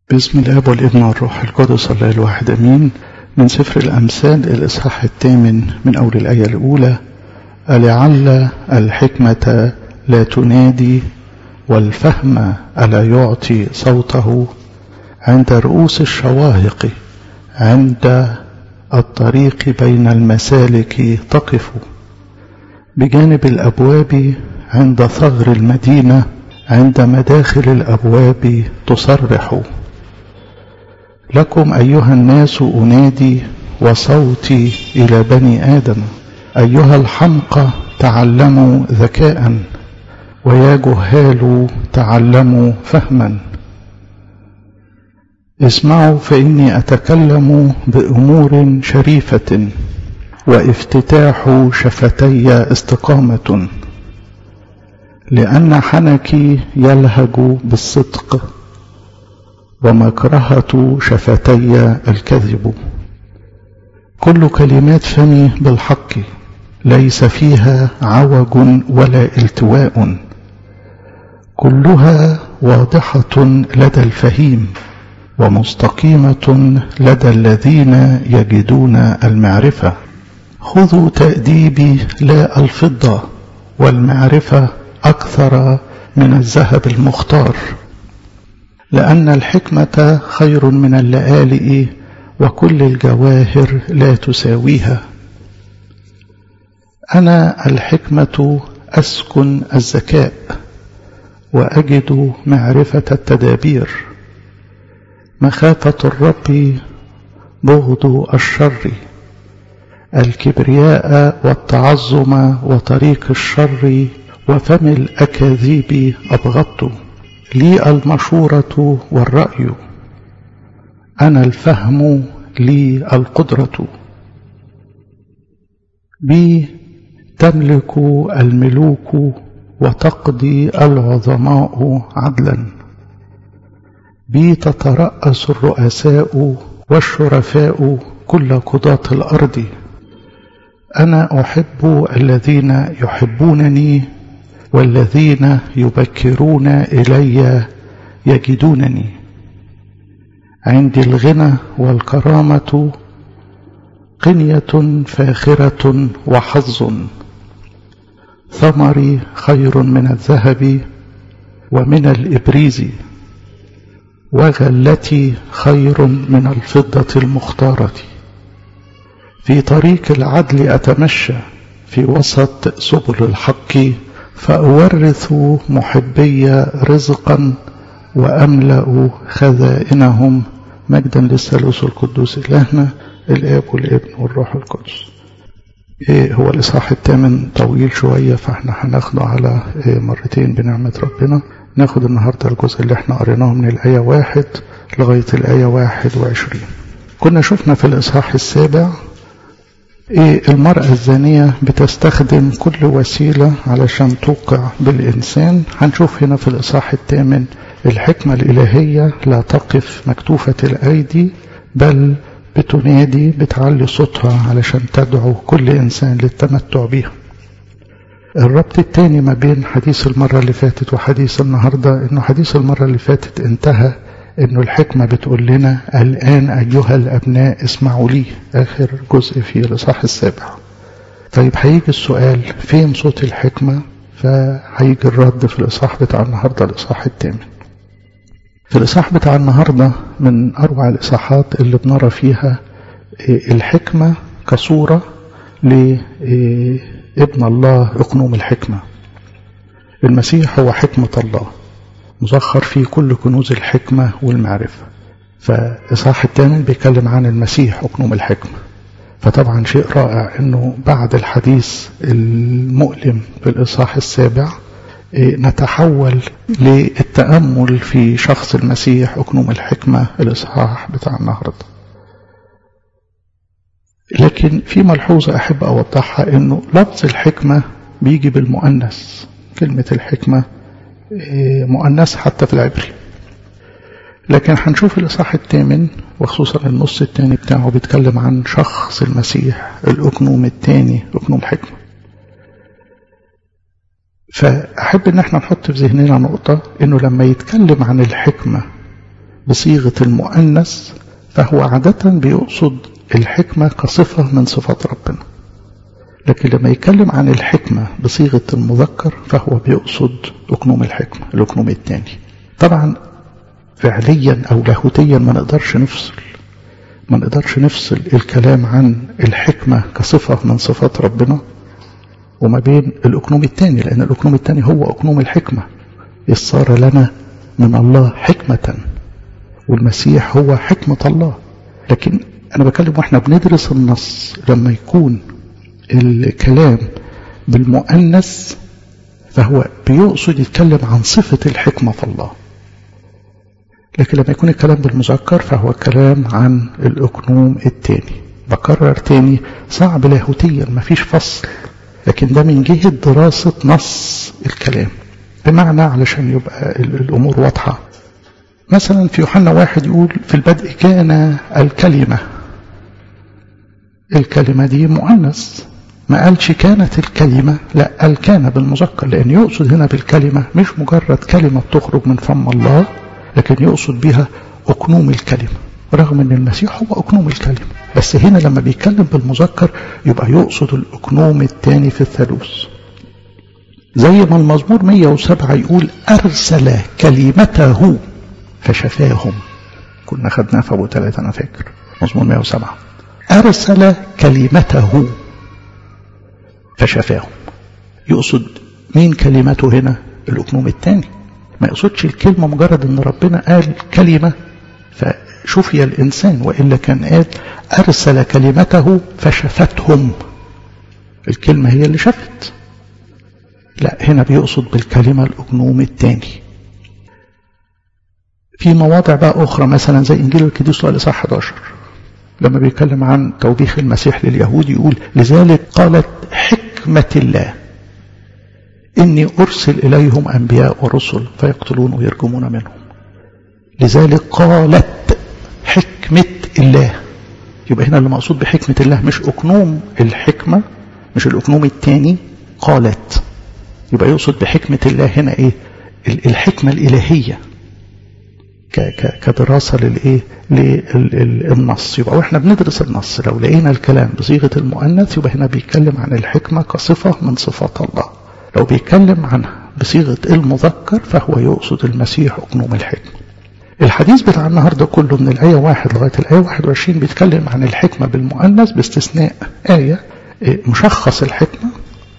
باسم الاب والابن والروح القدس الله الواحد امين من سفر الامثال الاصحاح الثامن من اول الايه الاولى ألعل الحكمة لا تنادي والفهم ألا يعطي صوته عند رؤوس الشواهق عند الطريق بين المسالك تقف بجانب الأبواب عند ثغر المدينة عند مداخل الأبواب تصرح لكم أيها الناس أنادي وصوتي إلى بني آدم أيها الحمقى تعلموا ذكاء ويا جهال تعلموا فهما اسمعوا فإني أتكلم بأمور شريفة وافتتاح شفتي استقامة لأن حنكي يلهج بالصدق ومكرهة شفتي الكذب كل كلمات فمي بالحق ليس فيها عوج ولا التواء كلها واضحة لدى الفهيم ومستقيمة لدى الذين يجدون المعرفة خذوا تأديبي لا الفضة والمعرفة أكثر من الذهب المختار لأن الحكمة خير من اللآلئ وكل الجواهر لا تساويها أنا الحكمة أسكن الذكاء وأجد معرفة التدابير مخافة الرب بغض الشر الكبرياء والتعظم وطريق الشر وفم الأكاذيب أبغضت لي المشورة والرأي أنا الفهم لي القدرة بي تملك الملوك وتقضي العظماء عدلا بي تترأس الرؤساء والشرفاء كل قضاة الأرض أنا أحب الذين يحبونني والذين يبكرون إلي يجدونني عندي الغنى والكرامة قنية فاخرة وحظ ثمري خير من الذهب ومن الإبريز وغلتي خير من الفضة المختارة في طريق العدل أتمشى في وسط سبل الحق فأورث محبي رزقا وأملأ خزائنهم مجدا للثالوث القدوس إلهنا الآب والابن والروح القدس إيه هو الإصحاح الثامن طويل شوية فاحنا هناخده على إيه مرتين بنعمة ربنا ناخد النهاردة الجزء اللي احنا قريناه من الآية واحد لغاية الآية واحد وعشرين كنا شفنا في الإصحاح السابع إيه المرأة الزانية بتستخدم كل وسيلة علشان توقع بالإنسان هنشوف هنا في الإصحاح الثامن الحكمة الإلهية لا تقف مكتوفة الأيدي بل بتنادي بتعلي صوتها علشان تدعو كل إنسان للتمتع بها الربط الثاني ما بين حديث المرة اللي فاتت وحديث النهاردة إنه حديث المرة اللي فاتت انتهى إنه الحكمة بتقول لنا الآن أيها الأبناء اسمعوا لي آخر جزء في الإصحاح السابع طيب هيجي السؤال فين صوت الحكمة فهيجي الرد في الإصحاح بتاع النهاردة الإصحاح الثامن في الإصحاح بتاع النهاردة من أروع الإصحاحات اللي بنرى فيها الحكمة كصورة لابن الله أقنوم الحكمة المسيح هو حكمة الله مزخر فيه كل كنوز الحكمة والمعرفة فإصحاح الثامن بيتكلم عن المسيح أقنوم الحكمة فطبعا شيء رائع أنه بعد الحديث المؤلم في الإصحاح السابع نتحول للتأمل في شخص المسيح أكنوم الحكمة الإصحاح بتاع النهاردة لكن في ملحوظة أحب أوضحها أنه لفظ الحكمة بيجي بالمؤنث كلمة الحكمة مؤنث حتى في العبري لكن هنشوف الإصحاح الثامن وخصوصا النص الثاني بتاعه بيتكلم عن شخص المسيح الأكنوم الثاني أكنوم الحكمة فأحب إن احنا نحط في ذهننا نقطة إنه لما يتكلم عن الحكمة بصيغة المؤنث فهو عادة بيقصد الحكمة كصفة من صفات ربنا لكن لما يتكلم عن الحكمة بصيغة المذكر فهو بيقصد أكنوم الحكمة الأكنوم الثاني طبعا فعليا أو لاهوتيا ما نقدرش نفصل ما نقدرش نفصل الكلام عن الحكمة كصفة من صفات ربنا وما بين الأكنوم الثاني لأن الأكنوم الثاني هو أكنوم الحكمة إذ صار لنا من الله حكمة والمسيح هو حكمة الله لكن أنا بكلم وإحنا بندرس النص لما يكون الكلام بالمؤنث فهو بيقصد يتكلم عن صفة الحكمة في الله لكن لما يكون الكلام بالمذكر فهو كلام عن الأكنوم الثاني بكرر تاني صعب لاهوتيا مفيش فصل لكن ده من جهة دراسة نص الكلام بمعنى علشان يبقى الأمور واضحة مثلا في يوحنا واحد يقول في البدء كان الكلمة الكلمة دي مؤنث ما قالش كانت الكلمة لا قال كان بالمذكر لأن يقصد هنا بالكلمة مش مجرد كلمة بتخرج من فم الله لكن يقصد بها أكنوم الكلمة رغم أن المسيح هو أكنوم الكلمة بس هنا لما بيتكلم بالمذكر يبقى يقصد الأكنوم الثاني في الثالوث زي ما المزمور 107 يقول أرسل كلمته فشفاهم كنا خدناها في أبو ثلاثة أنا فاكر مزمور 107 أرسل كلمته فشفاهم يقصد مين كلمته هنا الأكنوم الثاني ما يقصدش الكلمة مجرد أن ربنا قال كلمة فشفي الإنسان وإلا كان قال أرسل كلمته فشفتهم الكلمة هي اللي شفت لا هنا بيقصد بالكلمة الأجنوم الثاني في مواضع بقى أخرى مثلا زي إنجيل القديس الإصحاح 11 لما بيتكلم عن توبيخ المسيح لليهود يقول لذلك قالت حكمة الله إني أرسل إليهم أنبياء ورسل فيقتلون ويرجمون منهم لذلك قالت حكمة الله يبقى هنا اللي مقصود بحكمة الله مش أكنوم الحكمة مش الأكنوم الثاني قالت يبقى يقصد بحكمة الله هنا إيه الحكمة الإلهية كدراسة للإيه للنص يبقى واحنا بندرس النص لو لقينا الكلام بصيغة المؤنث يبقى هنا بيتكلم عن الحكمة كصفة من صفات الله لو بيتكلم عنها بصيغة المذكر فهو يقصد المسيح أكنوم الحكمة الحديث بتاع النهاردة كله من الآية واحد لغاية الآية 21 بيتكلم عن الحكمة بالمؤنث باستثناء آية مشخص الحكمة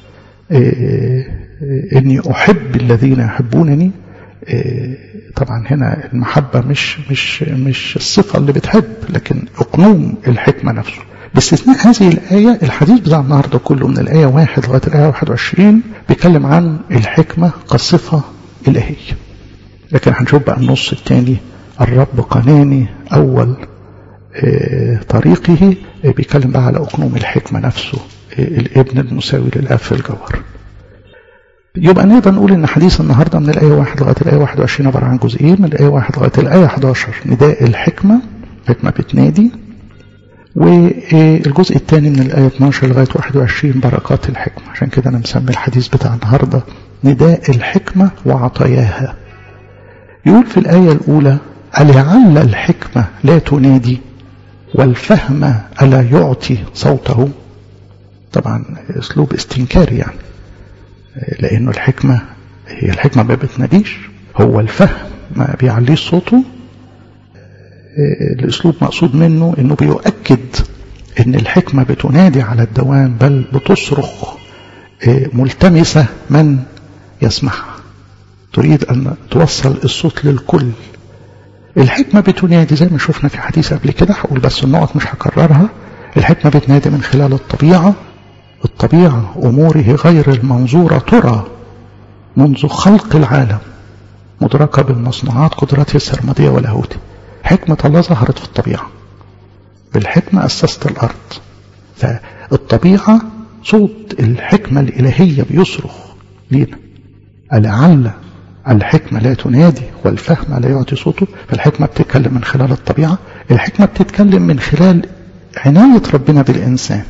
إني أحب الذين يحبونني طبعا هنا المحبة مش مش مش الصفة اللي بتحب لكن أقنوم الحكمة نفسه باستثناء هذه الآية الحديث بتاع النهاردة كله من الآية واحد لغاية الآية 21 بيتكلم عن الحكمة كصفة إلهية لكن هنشوف بقى النص الثاني الرب قناني أول طريقه بيتكلم بقى على أقنوم الحكمة نفسه الابن المساوي للأب في الجوهر يبقى نقدر نقول ان حديث النهارده من الايه 1 لغايه الايه 21 عباره عن جزئين من الايه 1 لغايه الايه 11 نداء الحكمه حكمه بتنادي والجزء الثاني من الايه 12 لغايه 21 بركات الحكمه عشان كده انا مسمي الحديث بتاع النهارده نداء الحكمه وعطاياها يقول في الايه الاولى ألعل الحكمه لا تنادي والفهم الا يعطي صوته طبعا اسلوب استنكاري يعني لأنه الحكمة هي الحكمة ما بتناديش هو الفهم ما بيعليش صوته الأسلوب مقصود منه أنه بيؤكد أن الحكمة بتنادي على الدوام بل بتصرخ ملتمسة من يسمعها تريد أن توصل الصوت للكل الحكمة بتنادي زي ما شفنا في حديث قبل كده هقول بس النقط مش هكررها الحكمة بتنادي من خلال الطبيعة الطبيعة أموره غير المنظورة ترى منذ خلق العالم مدركة بالمصنوعات قدراته السرمدية واللاهوتي حكمة الله ظهرت في الطبيعة بالحكمة أسست الأرض فالطبيعة صوت الحكمة الإلهية بيصرخ لينا ألعل الحكمة لا تنادي والفهم لا يعطي صوته فالحكمة بتتكلم من خلال الطبيعة الحكمة بتتكلم من خلال عناية ربنا بالإنسان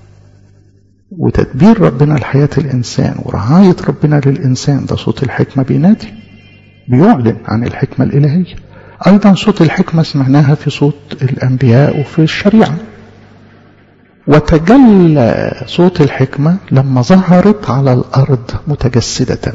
وتدبير ربنا لحياة الإنسان ورعاية ربنا للإنسان ده صوت الحكمة بينادي بيعلن عن الحكمة الإلهية أيضا صوت الحكمة سمعناها في صوت الأنبياء وفي الشريعة وتجلى صوت الحكمة لما ظهرت على الأرض متجسدة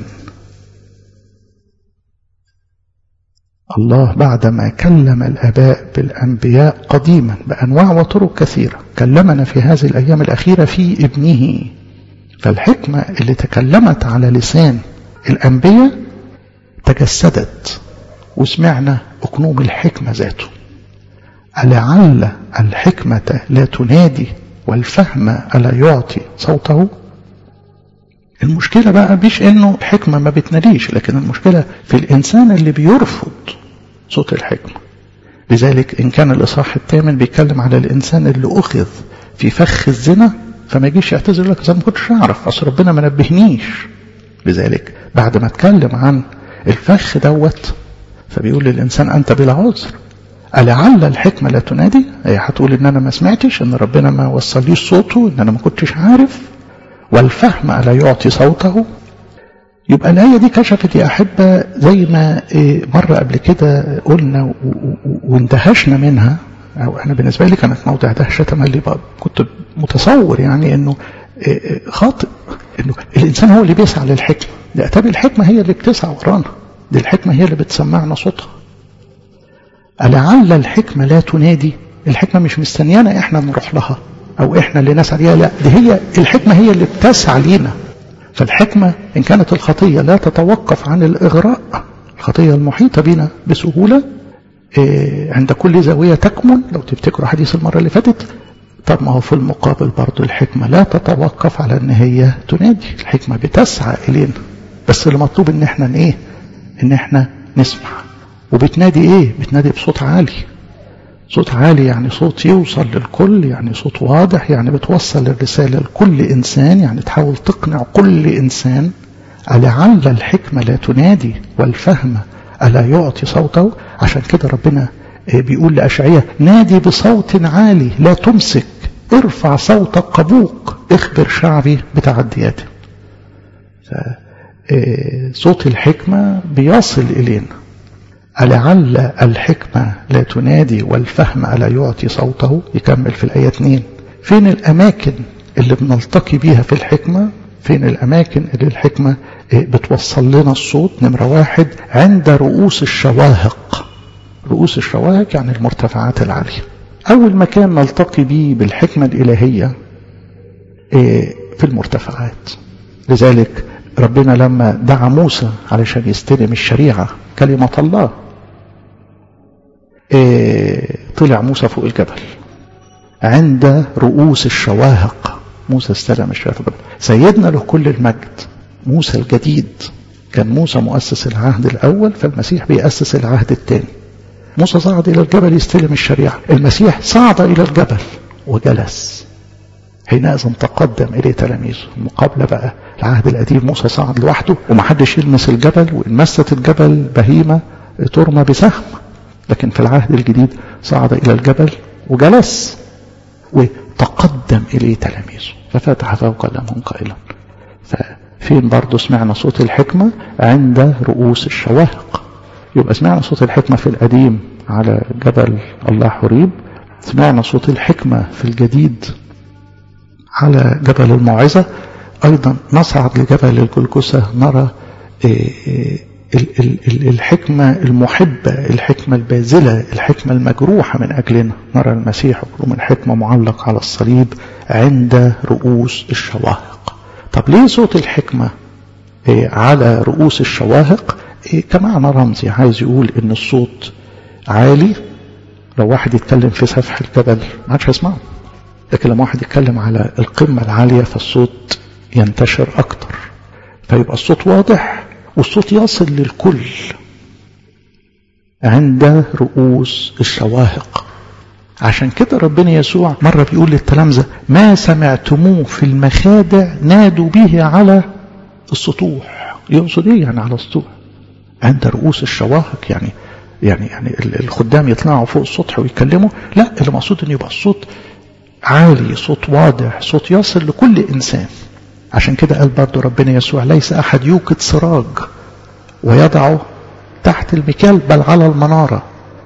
الله بعدما كلم الآباء بالأنبياء قديما بأنواع وطرق كثيرة كلمنا في هذه الأيام الأخيرة في ابنه فالحكمة اللي تكلمت على لسان الأنبياء تجسدت وسمعنا أكنوم الحكمة ذاته ألعل الحكمة لا تنادي والفهم ألا يعطي صوته المشكلة بقى مش انه الحكمة ما بتناديش لكن المشكلة في الانسان اللي بيرفض صوت الحكمة لذلك ان كان الاصحاح الثامن بيتكلم على الانسان اللي اخذ في فخ الزنا فما يجيش يعتذر لك زي ما كنتش اعرف اصل ربنا ما نبهنيش لذلك بعد ما اتكلم عن الفخ دوت فبيقول للانسان انت بلا عذر ألعل الحكمة لا تنادي هي هتقول ان انا ما سمعتش ان ربنا ما وصليش صوته ان انا ما كنتش عارف والفهم ألا يعطي صوته يبقى الآية دي كشفت يا أحبة زي ما مرة قبل كده قلنا واندهشنا منها أو أنا بالنسبة لي كانت موضع دهشة اللي كنت متصور يعني أنه خاطئ أنه الإنسان هو اللي بيسعى للحكمة لا طب الحكمة هي اللي بتسعى ورانا دي الحكمة هي اللي بتسمعنا صوتها ألعل الحكمة لا تنادي الحكمة مش مستنيانا إحنا نروح لها أو إحنا اللي نسعى ليها لا دي هي الحكمة هي اللي بتسعى لينا فالحكمة إن كانت الخطية لا تتوقف عن الإغراء الخطية المحيطة بنا بسهولة إيه عند كل زاوية تكمن لو تفتكروا حديث المرة اللي فاتت طب ما هو في المقابل برضو الحكمة لا تتوقف على ان هي تنادي الحكمة بتسعى الينا بس المطلوب ان احنا ايه ان احنا نسمع وبتنادي ايه بتنادي بصوت عالي صوت عالي يعني صوت يوصل للكل يعني صوت واضح يعني بتوصل الرسالة لكل إنسان يعني تحاول تقنع كل إنسان ألعل الحكمة لا تنادي والفهم ألا يعطي صوته عشان كده ربنا بيقول لأشعية نادي بصوت عالي لا تمسك ارفع صوتك قبوق اخبر شعبي بتعدياته صوت الحكمة بيصل إلينا ألعل الحكمة لا تنادي والفهم ألا يعطي صوته يكمل في الآية 2 فين الأماكن اللي بنلتقي بيها في الحكمة فين الأماكن اللي الحكمة بتوصل لنا الصوت نمرة واحد عند رؤوس الشواهق رؤوس الشواهق يعني المرتفعات العالية أول مكان نلتقي به بالحكمة الإلهية في المرتفعات لذلك ربنا لما دعا موسى علشان يستلم الشريعة كلمة الله طلع موسى فوق الجبل عند رؤوس الشواهق موسى استلم الشريعة فوق الجبل سيدنا له كل المجد موسى الجديد كان موسى مؤسس العهد الأول فالمسيح بيأسس العهد الثاني موسى صعد إلى الجبل يستلم الشريعة المسيح صعد إلى الجبل وجلس حينئذ تقدم إليه تلاميذه المقابلة بقى العهد القديم موسى صعد لوحده ومحدش يلمس الجبل وإن مست الجبل بهيمة ترمى بسهم لكن في العهد الجديد صعد إلى الجبل وجلس وتقدم إليه تلاميذه ففتح فوق لهم قائلا ففين برضه سمعنا صوت الحكمة عند رؤوس الشواهق يبقى سمعنا صوت الحكمة في القديم على جبل الله حريب سمعنا صوت الحكمة في الجديد على جبل الموعظة أيضا نصعد لجبل الجلجسة نرى الحكمة المحبة الحكمة البازلة الحكمة المجروحة من أجلنا نرى المسيح من حكمة معلق على الصليب عند رؤوس الشواهق طب ليه صوت الحكمة على رؤوس الشواهق كمعنى رمزي عايز يقول ان الصوت عالي لو واحد يتكلم في سفح الجبل ما عادش هيسمعه لكن لما واحد يتكلم على القمة العالية فالصوت ينتشر أكتر فيبقى الصوت واضح والصوت يصل للكل عند رؤوس الشواهق عشان كده ربنا يسوع مرة بيقول للتلامذة ما سمعتموه في المخادع نادوا به على السطوح يقصد ايه يعني على السطوح عند رؤوس الشواهق يعني يعني يعني الخدام يطلعوا فوق السطح ويتكلموا لا اللي مقصود ان يبقى الصوت عالي صوت واضح صوت يصل لكل إنسان عشان كده قال برضو ربنا يسوع ليس أحد يوقد سراج ويضعه تحت المكال بل على المنارة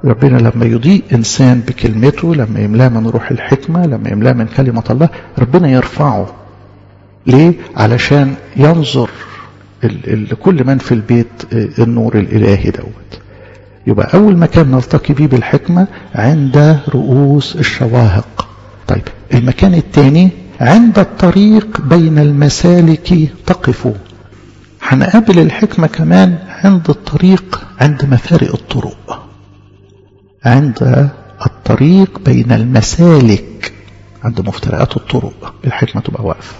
ربنا لما يضيء إنسان بكلمته لما يملاه من روح الحكمة لما يملاه من كلمة الله ربنا يرفعه ليه؟ علشان ينظر لكل من في البيت النور الإلهي دوت يبقى أول مكان نلتقي بيه بالحكمة عند رؤوس الشواهق طيب المكان الثاني عند الطريق بين المسالك تقف هنقابل الحكمة كمان عند الطريق عند مفارق الطرق عند الطريق بين المسالك عند مفترقات الطرق الحكمة تبقى واقفة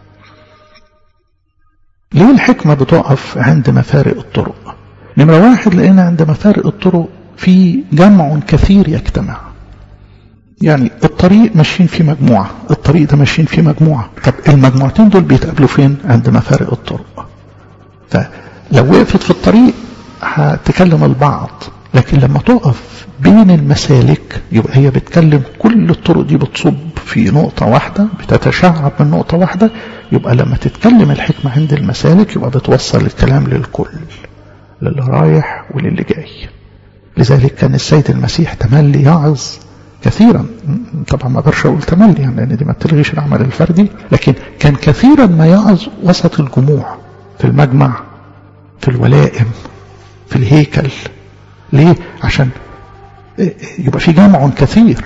ليه الحكمة بتقف عند مفارق الطرق نمرة واحد لأن عند مفارق الطرق في جمع كثير يجتمع يعني الطريق ماشيين فيه مجموعة الطريق ده ماشيين فيه مجموعة طب المجموعتين دول بيتقابلوا فين عند مفارق الطرق فلو وقفت في الطريق هتكلم البعض لكن لما تقف بين المسالك يبقى هي بتكلم كل الطرق دي بتصب في نقطة واحدة بتتشعب من نقطة واحدة يبقى لما تتكلم الحكمة عند المسالك يبقى بتوصل الكلام للكل للي رايح وللي جاي لذلك كان السيد المسيح تملي يعظ كثيرا طبعا ما اقدرش اقول تملي يعني لان دي ما بتلغيش العمل الفردي لكن كان كثيرا ما يعظ وسط الجموع في المجمع في الولائم في الهيكل ليه عشان يبقى في جمع كثير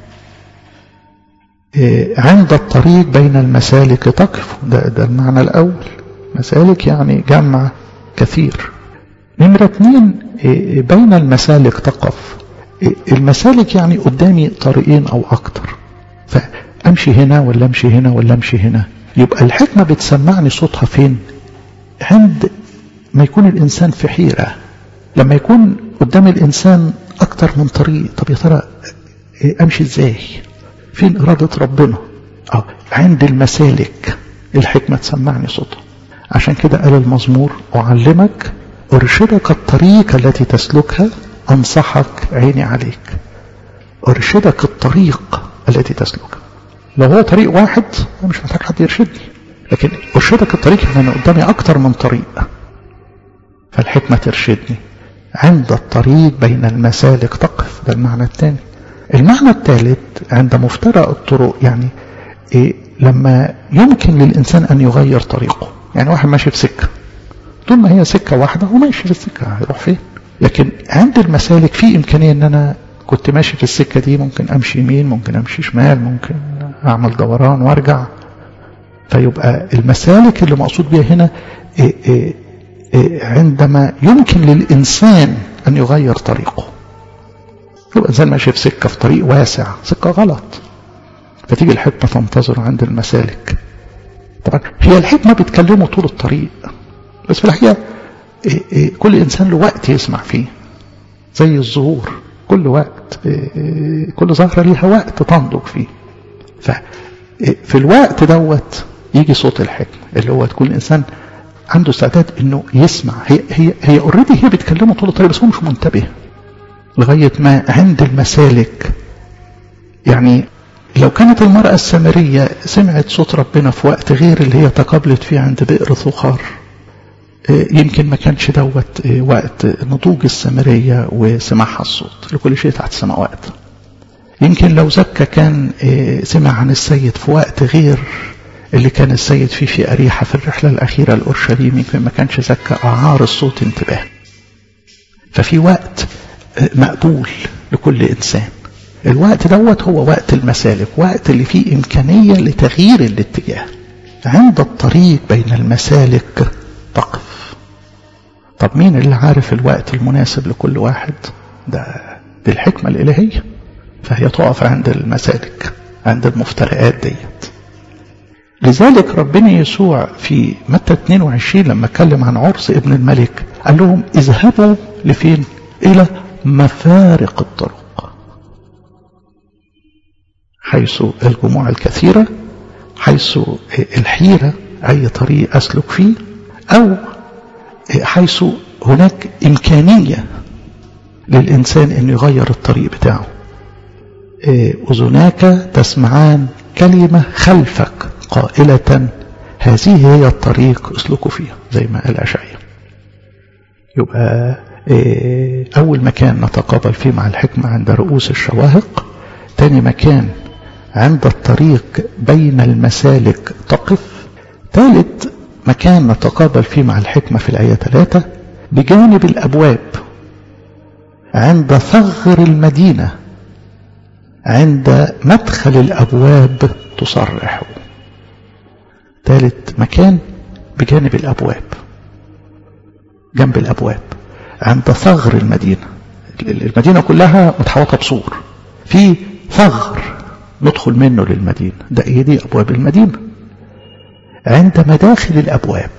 عند الطريق بين المسالك تقف ده, ده المعنى الأول مسالك يعني جمع كثير نمرة اثنين بين المسالك تقف المسالك يعني قدامي طريقين أو أكتر فأمشي هنا ولا أمشي هنا ولا أمشي هنا يبقى الحكمة بتسمعني صوتها فين عند ما يكون الإنسان في حيرة لما يكون قدام الإنسان أكتر من طريق طب يا ترى أمشي إزاي فين إرادة ربنا أو عند المسالك الحكمة تسمعني صوتها عشان كده قال المزمور أعلمك أرشدك الطريق التي تسلكها أنصحك عيني عليك أرشدك الطريق التي تسلكها لو هو طريق واحد أنا مش محتاج حد يرشدني لكن أرشدك الطريق يعني أنا قدامي أكتر من طريق فالحكمة ترشدني عند الطريق بين المسالك تقف ده المعنى الثاني المعنى الثالث عند مفترق الطرق يعني إيه لما يمكن للإنسان أن يغير طريقه يعني واحد ماشي في سكة طول ما هي سكة واحدة هو ماشي في السكة هيروح فين لكن عند المسالك في إمكانية أن أنا كنت ماشي في السكة دي ممكن أمشي يمين ممكن أمشي شمال ممكن أعمل دوران وأرجع فيبقى المسالك اللي مقصود بها هنا إيه إيه إيه عندما يمكن للإنسان أن يغير طريقه يبقى الإنسان ماشي في سكة في طريق واسع سكة غلط فتيجي الحكمة تنتظر عند المسالك طبعا هي الحكمة بتكلمه طول الطريق بس في الحقيقة إيه إيه كل إنسان له وقت يسمع فيه زي الظهور كل وقت إيه كل زهرة ليها وقت تنضج فيه ففي الوقت دوت يجي صوت الحكمة اللي هو تكون الإنسان عنده استعداد انه يسمع هي هي هي اوريدي هي بتكلمه طول الطريق بس هو مش منتبه لغايه ما عند المسالك يعني لو كانت المرأة السامرية سمعت صوت ربنا في وقت غير اللي هي تقابلت فيه عند بئر ثخار يمكن ما كانش دوت وقت نضوج السامرية وسماعها الصوت لكل شيء تحت السماوات يمكن لو زكى كان سمع عن السيد في وقت غير اللي كان السيد فيه في أريحة في الرحلة الأخيرة لأورشليم يمكن ما كانش زكى أعار الصوت انتباه ففي وقت مقبول لكل إنسان الوقت دوت هو وقت المسالك وقت اللي فيه إمكانية لتغيير الاتجاه عند الطريق بين المسالك تقف طب مين اللي عارف الوقت المناسب لكل واحد ده دي الحكمة الإلهية فهي تقف عند المسالك عند المفترقات ديت لذلك ربنا يسوع في متى 22 لما اتكلم عن عرس ابن الملك قال لهم اذهبوا لفين الى مفارق الطرق حيث الجموع الكثيرة حيث الحيرة أي طريق أسلك فيه أو حيث هناك إمكانية للإنسان أن يغير الطريق بتاعه أذناك تسمعان كلمة خلفك قائلة هذه هي الطريق اسلكوا فيها زي ما قال أشعيا يبقى أول مكان نتقابل فيه مع الحكمة عند رؤوس الشواهق تاني مكان عند الطريق بين المسالك تقف ثالث مكان نتقابل فيه مع الحكمة في الآية ثلاثة بجانب الأبواب عند ثغر المدينة عند مدخل الأبواب تصرح ثالث مكان بجانب الأبواب جنب الأبواب عند ثغر المدينة المدينة كلها متحوطة بسور في ثغر ندخل منه للمدينة ده ايه دي أبواب المدينة عند مداخل الأبواب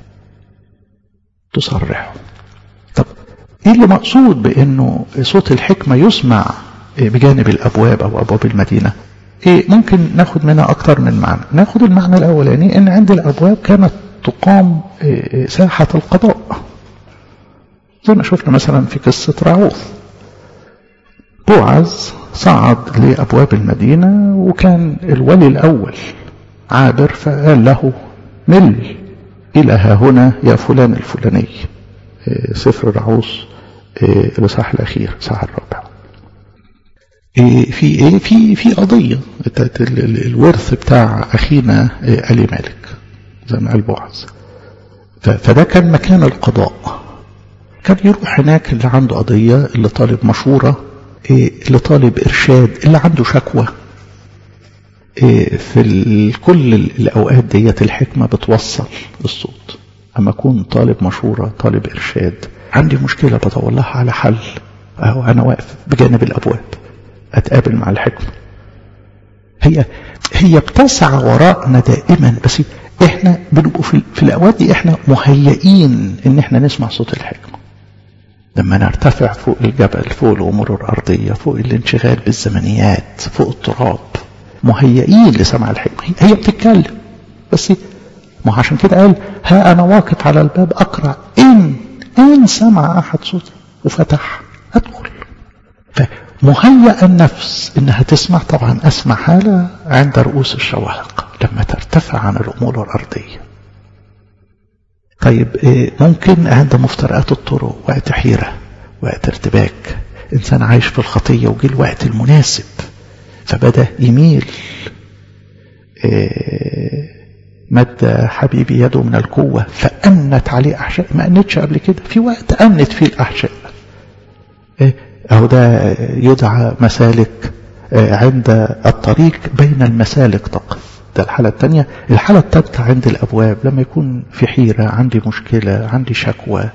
تصرح طب ايه اللي مقصود بانه صوت الحكمة يسمع بجانب الابواب او ابواب المدينة ايه ممكن ناخد منها اكتر من معنى ناخد المعنى الاولاني ان عند الابواب كانت تقام ساحة القضاء زي ما شفنا مثلا في قصة راعوث بوعز صعد لأبواب المدينة وكان الولي الأول عابر فقال له مل إلى ها هنا يا فلان الفلاني سفر رعوس الإصحاح الأخير الإصحاح الرابع في ايه في في قضيه الورث بتاع اخينا علي مالك زي ما قال بوعز فده كان مكان القضاء كان يروح هناك اللي عنده قضيه اللي طالب مشوره اللي طالب ارشاد اللي عنده شكوى في كل الاوقات ديت الحكمه بتوصل الصوت اما اكون طالب مشوره طالب ارشاد عندي مشكله بدور لها على حل اهو انا واقف بجانب الابواب اتقابل مع الحكمه هي هي بتسعى وراءنا دائما بس احنا بنبقوا في, في الاوقات دي احنا مهيئين ان احنا نسمع صوت الحكمه لما نرتفع فوق الجبل فوق الامور الارضيه فوق الانشغال بالزمنيات فوق التراب مهيئين لسمع الحكمه هي بتتكلم بس ما عشان كده قال ها انا واقف على الباب اقرا ان ان سمع احد صوتي وفتح ادخل فمهيأ النفس انها تسمع طبعا اسمع حالة عند رؤوس الشواهق لما ترتفع عن الامور الارضية طيب ممكن عند مفترقات الطرق وقت حيرة وقت ارتباك انسان عايش في الخطية وجه الوقت المناسب فبدأ يميل مد حبيبي يده من القوة فأنت عليه أحشاء ما أنتش قبل كده في وقت أنت فيه الأحشاء أهو ده يدعى مسالك عند الطريق بين المسالك تقف ده الحالة الثانية الحالة الثالثة عند الأبواب لما يكون في حيرة عندي مشكلة عندي شكوى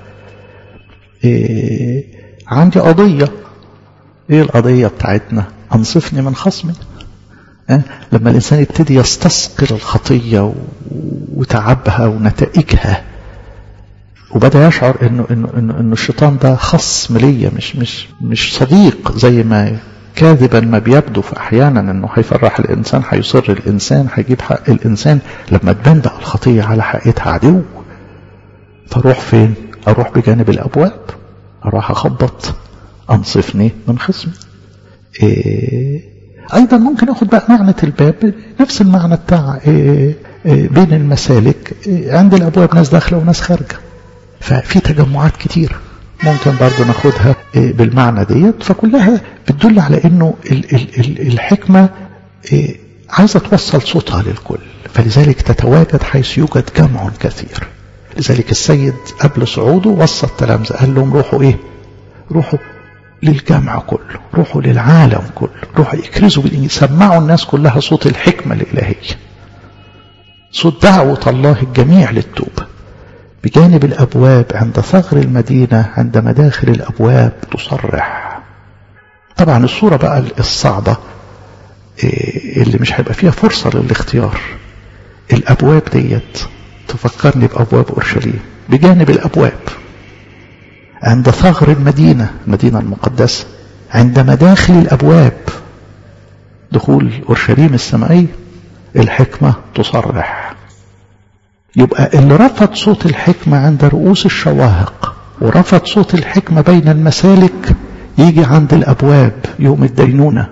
إيه عندي قضية ايه القضية بتاعتنا انصفني من خصمي أه؟ لما الإنسان يبتدي يستثقل الخطية وتعبها ونتائجها وبدا يشعر انه انه انه, إنه الشيطان ده خصم ليا مش مش مش صديق زي ما كاذبا ما بيبدو في احيانا انه هيفرح الانسان هيصر الانسان هيجيب حق الانسان لما تبان بقى الخطيه على حقيقتها عدو فاروح فين؟ اروح بجانب الابواب اروح اخبط انصفني من خصمي إيه ايضا ممكن اخد بقى معنى الباب نفس المعنى بتاع إيه إيه بين المسالك إيه عند الابواب ناس داخله وناس خارجه ففي تجمعات كتير ممكن برضو ناخدها بالمعنى ديت فكلها بتدل على انه ال ال ال الحكمة عايزة توصل صوتها للكل فلذلك تتواجد حيث يوجد جمع كثير لذلك السيد قبل صعوده وصى التلامذة قال لهم روحوا ايه روحوا للجمع كله روحوا للعالم كله روحوا يكرزوا بالإنجيل سمعوا الناس كلها صوت الحكمة الإلهية صوت دعوة الله الجميع للتوبة بجانب الأبواب عند ثغر المدينة عند مداخل الأبواب تصرح طبعا الصورة بقى الصعبة اللي مش هيبقى فيها فرصة للاختيار الأبواب ديت تفكرني بأبواب أورشليم بجانب الأبواب عند ثغر المدينة المدينة المقدسة عند مداخل الأبواب دخول أورشليم السمائية الحكمة تصرح يبقى اللي رفض صوت الحكمة عند رؤوس الشواهق ورفض صوت الحكمة بين المسالك يجي عند الأبواب يوم الدينونة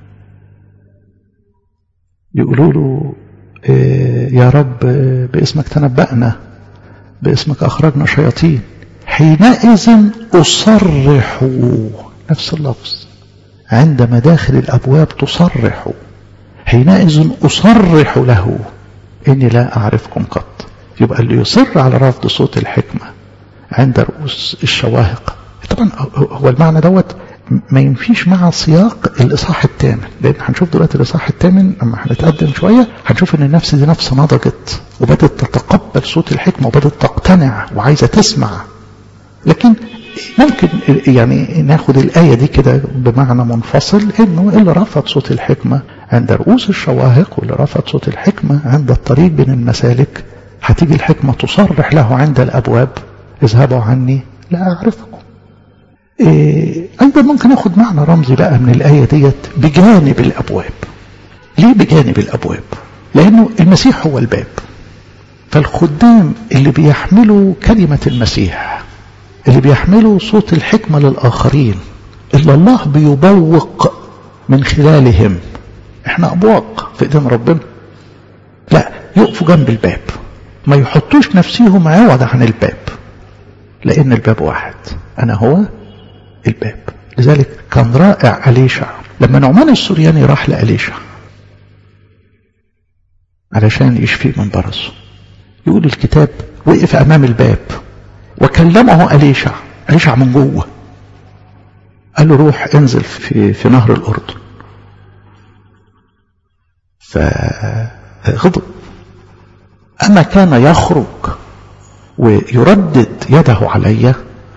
يقولوا له إيه يا رب باسمك تنبأنا باسمك أخرجنا شياطين حينئذ أصرح نفس اللفظ عند مداخل الأبواب تصرح حينئذ أصرح له إني لا أعرفكم قط يبقى اللي يصر على رفض صوت الحكمة عند رؤوس الشواهق طبعا هو المعنى دوت ما ينفيش مع سياق الإصحاح الثامن لأن هنشوف دلوقتي الإصحاح الثامن لما هنتقدم شوية هنشوف إن النفس دي نفس نضجت وبدت تتقبل صوت الحكمة وبدت تقتنع وعايزة تسمع لكن ممكن يعني ناخد الآية دي كده بمعنى منفصل إنه اللي رفض صوت الحكمة عند رؤوس الشواهق واللي رفض صوت الحكمة عند الطريق بين المسالك هتيجي الحكمة تصرح له عند الأبواب اذهبوا عني لا أعرفكم إيه أيضا ممكن أخد معنى رمزي بقى من الآية ديت بجانب الأبواب ليه بجانب الأبواب لأنه المسيح هو الباب فالخدام اللي بيحملوا كلمة المسيح اللي بيحملوا صوت الحكمة للآخرين اللي الله بيبوق من خلالهم احنا أبواق في ايدين ربنا لا يقفوا جنب الباب ما يحطوش نفسيهم عوض عن الباب لأن الباب واحد أنا هو الباب لذلك كان رائع أليشع لما نعمان السورياني راح لأليشع علشان يشفيه من برصه يقول الكتاب وقف أمام الباب وكلمه أليشع أليشع من جوه قال له روح انزل في, في نهر الأردن فغضب أما كان يخرج ويردد يده علي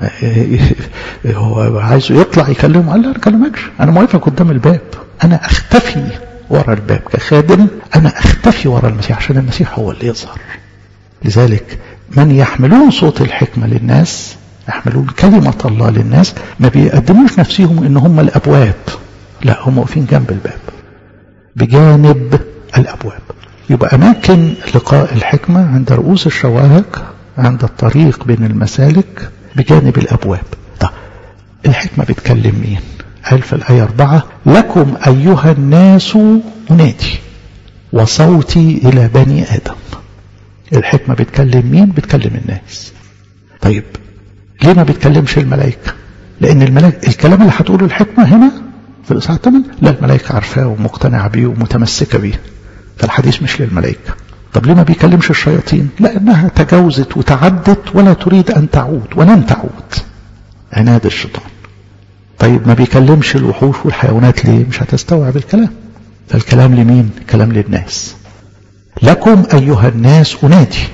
هو عايزه يطلع يكلمه قال لا انا اكلمكش انا موقفك قدام الباب انا اختفي ورا الباب كخادم انا اختفي ورا المسيح عشان المسيح هو اللي يظهر لذلك من يحملون صوت الحكمة للناس يحملون كلمة الله للناس ما بيقدموش نفسهم ان هم الابواب لا هم واقفين جنب الباب بجانب الابواب يبقى اماكن لقاء الحكمة عند رؤوس الشواهق عند الطريق بين المسالك بجانب الأبواب طيب الحكمة بتكلم مين قال في الآية أربعة لكم أيها الناس أنادي وصوتي إلى بني آدم الحكمة بتكلم مين بتكلم الناس طيب ليه ما بتكلمش الملائكة لأن الملائكة الكلام اللي هتقوله الحكمة هنا في الإصحاح 8 لا الملائكة عارفاه ومقتنعة بيه ومتمسكة بيه فالحديث مش للملائكة طب ليه ما بيكلمش الشياطين لأنها تجاوزت وتعدت ولا تريد أن تعود ولن تعود عناد الشيطان طيب ما بيكلمش الوحوش والحيوانات ليه مش هتستوعب الكلام فالكلام لمين كلام للناس لكم أيها الناس أنادي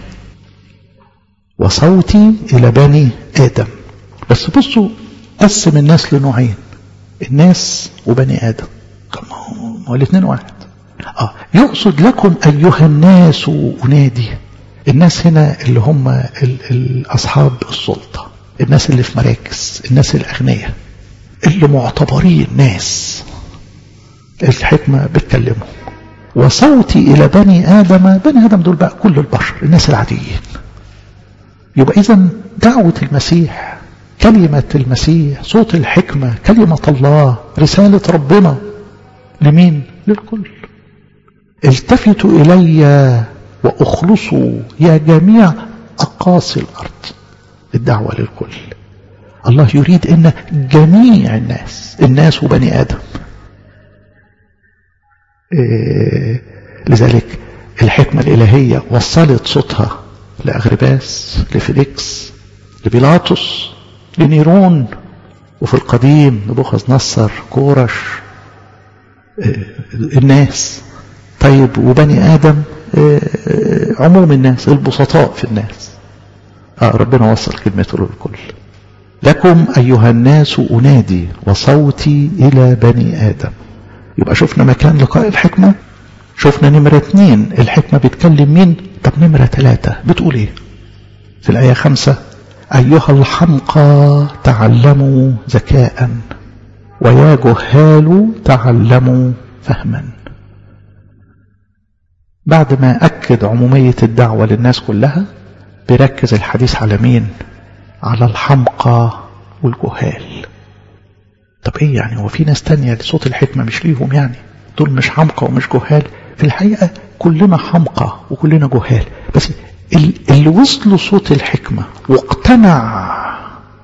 وصوتي إلى بني آدم بس بصوا قسم الناس لنوعين الناس وبني آدم طب ما هو الاثنين واحد آه يقصد لكم أيها الناس أنادي الناس هنا اللي هم أصحاب السلطة الناس اللي في مراكز الناس الأغنياء اللي معتبرين ناس الحكمة بتكلمهم وصوتي إلى بني آدم بني آدم دول بقى كل البشر الناس العاديين يبقى إذا دعوة المسيح كلمة المسيح صوت الحكمة كلمة الله رسالة ربنا لمين للكل التفتوا إلي وأخلصوا يا جميع أقاصي الأرض الدعوة للكل الله يريد أن جميع الناس الناس وبني آدم إيه لذلك الحكمة الإلهية وصلت صوتها لأغرباس لفيليكس لبيلاطس لنيرون وفي القديم نبوخذ نصر كورش إيه الناس طيب وبني آدم إيه عموم الناس البسطاء في الناس آه ربنا وصل كلمته للكل لكم أيها الناس أنادي وصوتي إلى بني آدم يبقى شفنا مكان لقاء الحكمة شفنا نمرة اتنين الحكمة بتكلم مين طب نمرة ثلاثة بتقول ايه في الآية خمسة أيها الحمقى تعلموا ذكاء ويا جهال تعلموا فهما بعد ما أكد عمومية الدعوة للناس كلها بيركز الحديث على مين على الحمقى والجهال طب ايه يعني هو في ناس تانية صوت الحكمة مش ليهم يعني دول مش حمقى ومش جهال في الحقيقة كلنا حمقى وكلنا جهال بس اللي وصلوا صوت الحكمة واقتنع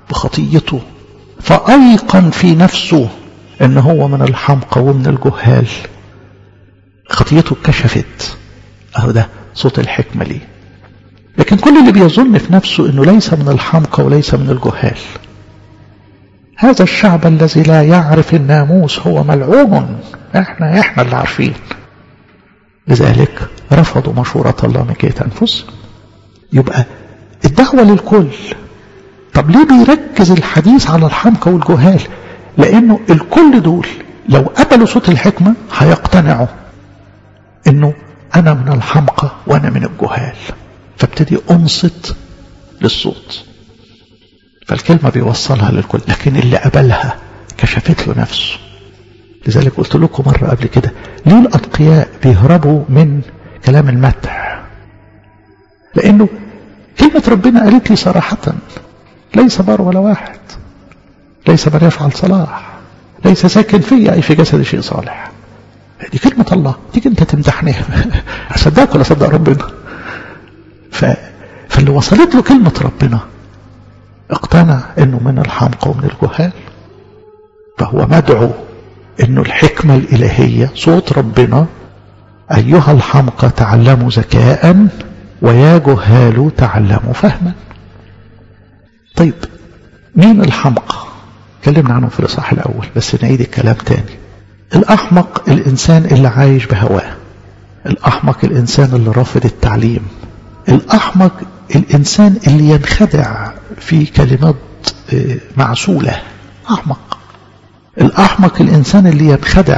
بخطيته فأيقن في نفسه ان هو من الحمقى ومن الجهال خطيته اتكشفت اهو ده صوت الحكمة ليه لكن كل اللي بيظن في نفسه انه ليس من الحمقى وليس من الجهال هذا الشعب الذي لا يعرف الناموس هو ملعون احنا احنا اللي عارفين لذلك رفضوا مشورة الله من كيت أنفسهم يبقى الدعوة للكل طب ليه بيركز الحديث على الحمقى والجهال لأنه الكل دول لو قبلوا صوت الحكمة هيقتنعوا انه انا من الحمقى وانا من الجهال فابتدي انصت للصوت فالكلمة بيوصلها للكل لكن اللي قبلها كشفت له نفسه لذلك قلت لكم مرة قبل كده ليه الأتقياء بيهربوا من كلام المدح لأنه كلمة ربنا قالت لي صراحة ليس بار ولا واحد ليس من يفعل صلاح ليس ساكن في أي في جسد شيء صالح دي كلمة الله تيجي انت تمدحني اصدقك ولا اصدق ربنا ف... فاللي وصلت له كلمة ربنا اقتنع انه من الحمقى ومن الجهال فهو مدعو انه الحكمة الالهية صوت ربنا ايها الحمقى تعلموا ذكاء ويا جهال تعلموا فهما طيب مين الحمقى اتكلمنا عنه في الاصحاح الاول بس نعيد الكلام تاني الأحمق الإنسان اللي عايش بهواه الأحمق الإنسان اللي رافض التعليم الأحمق الإنسان اللي ينخدع في كلمات معسولة أحمق الأحمق الإنسان اللي ينخدع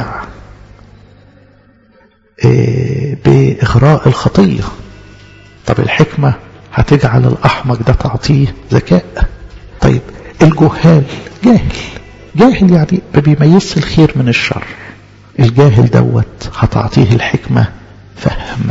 بإغراء الخطية طب الحكمة هتجعل الأحمق ده تعطيه ذكاء طيب الجهال جاهل جاهل يعني ما بيميزش الخير من الشر الجاهل دوت هتعطيه الحكمة فهم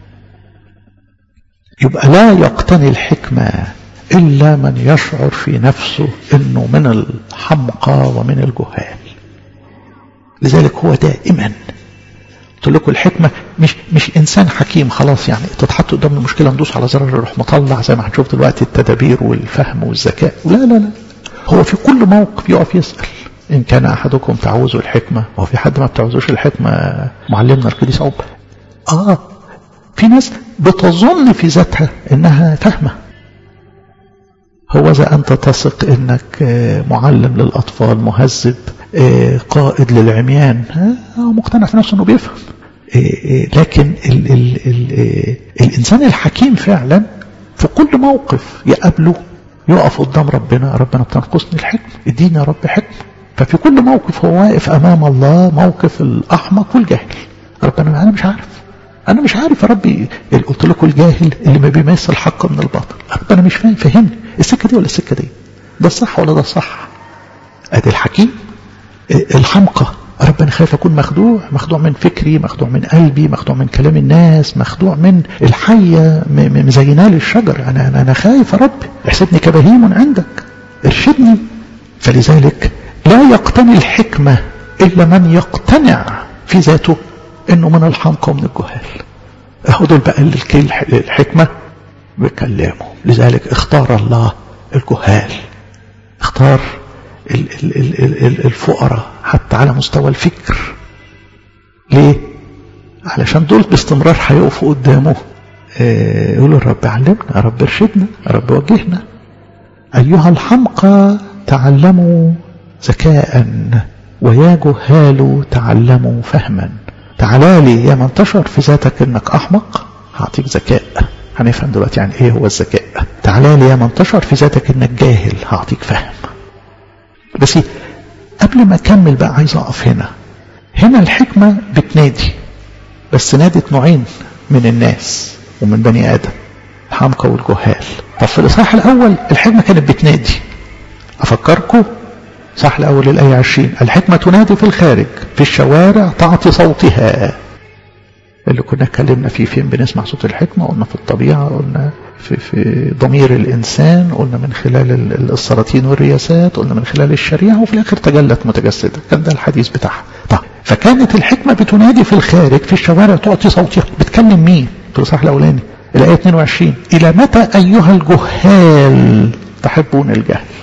يبقى لا يقتني الحكمة إلا من يشعر في نفسه أنه من الحمقى ومن الجهال لذلك هو دائما قلت لكم الحكمة مش مش إنسان حكيم خلاص يعني تتحط قدام المشكلة ندوس على زرار يروح مطلع زي ما هنشوف دلوقتي التدابير والفهم والذكاء لا لا لا هو في كل موقف يقف يسأل إن كان أحدكم تعوز الحكمة وهو في حد ما بتعوزوش الحكمة معلمنا القديس عقب آه في ناس بتظن في ذاتها إنها فاهمة هو إذا أنت تثق إنك معلم للأطفال مهذب قائد للعميان هو مقتنع في نفسه إنه بيفهم لكن ال ال ال الإنسان الحكيم فعلا في كل موقف يقابله يقف قدام ربنا ربنا بتنقصني الحكمة اديني يا رب حكمة ففي كل موقف هو واقف أمام الله موقف الأحمق والجاهل ربنا أنا مش عارف أنا مش عارف يا ربي قلت لكم الجاهل اللي ما بيميز الحق من الباطل ربنا مش فاهم فهمني السكة دي ولا السكة دي ده الصح ولا ده الصح أدي الحكيم الحمقى ربنا خايف أكون مخدوع مخدوع من فكري مخدوع من قلبي مخدوع من كلام الناس مخدوع من الحية مزينة لي الشجر أنا, أنا, أنا خايف يا رب احسبني كبهيم عندك ارشدني فلذلك لا يقتني الحكمة إلا من يقتنع في ذاته إنه من الحمقى ومن الجهال أهو دول بقى الحكمة بكلمه لذلك اختار الله الجهال اختار الفقراء حتى على مستوى الفكر ليه علشان دول باستمرار هيقفوا قدامه يقولوا الرب علمنا يا رب ارشدنا يا رب وجهنا أيها الحمقى تعلموا ذكاء ويا جهال تعلموا فهما تعالى لي يا من تشعر في ذاتك انك احمق هعطيك ذكاء هنفهم دلوقتي يعني ايه هو الذكاء تعالى لي يا من تشعر في ذاتك انك جاهل هعطيك فهم بس قبل ما اكمل بقى عايز اقف هنا هنا الحكمة بتنادي بس نادت نوعين من الناس ومن بني ادم الحمقى والجهال طب في الاصحاح الاول الحكمة كانت بتنادي افكركم صح الأول الآية 20 الحكمة تنادي في الخارج في الشوارع تعطي صوتها اللي كنا اتكلمنا فيه فين بنسمع صوت الحكمة قلنا في الطبيعة قلنا في, في ضمير الإنسان قلنا من خلال السلاطين والرياسات قلنا من خلال الشريعة وفي الآخر تجلت متجسدة كان ده الحديث بتاعها طيب فكانت الحكمة بتنادي في الخارج في الشوارع تعطي صوتها بتكلم مين في الإصحاح الأولاني الآية 22 إلى متى أيها الجهال تحبون الجهل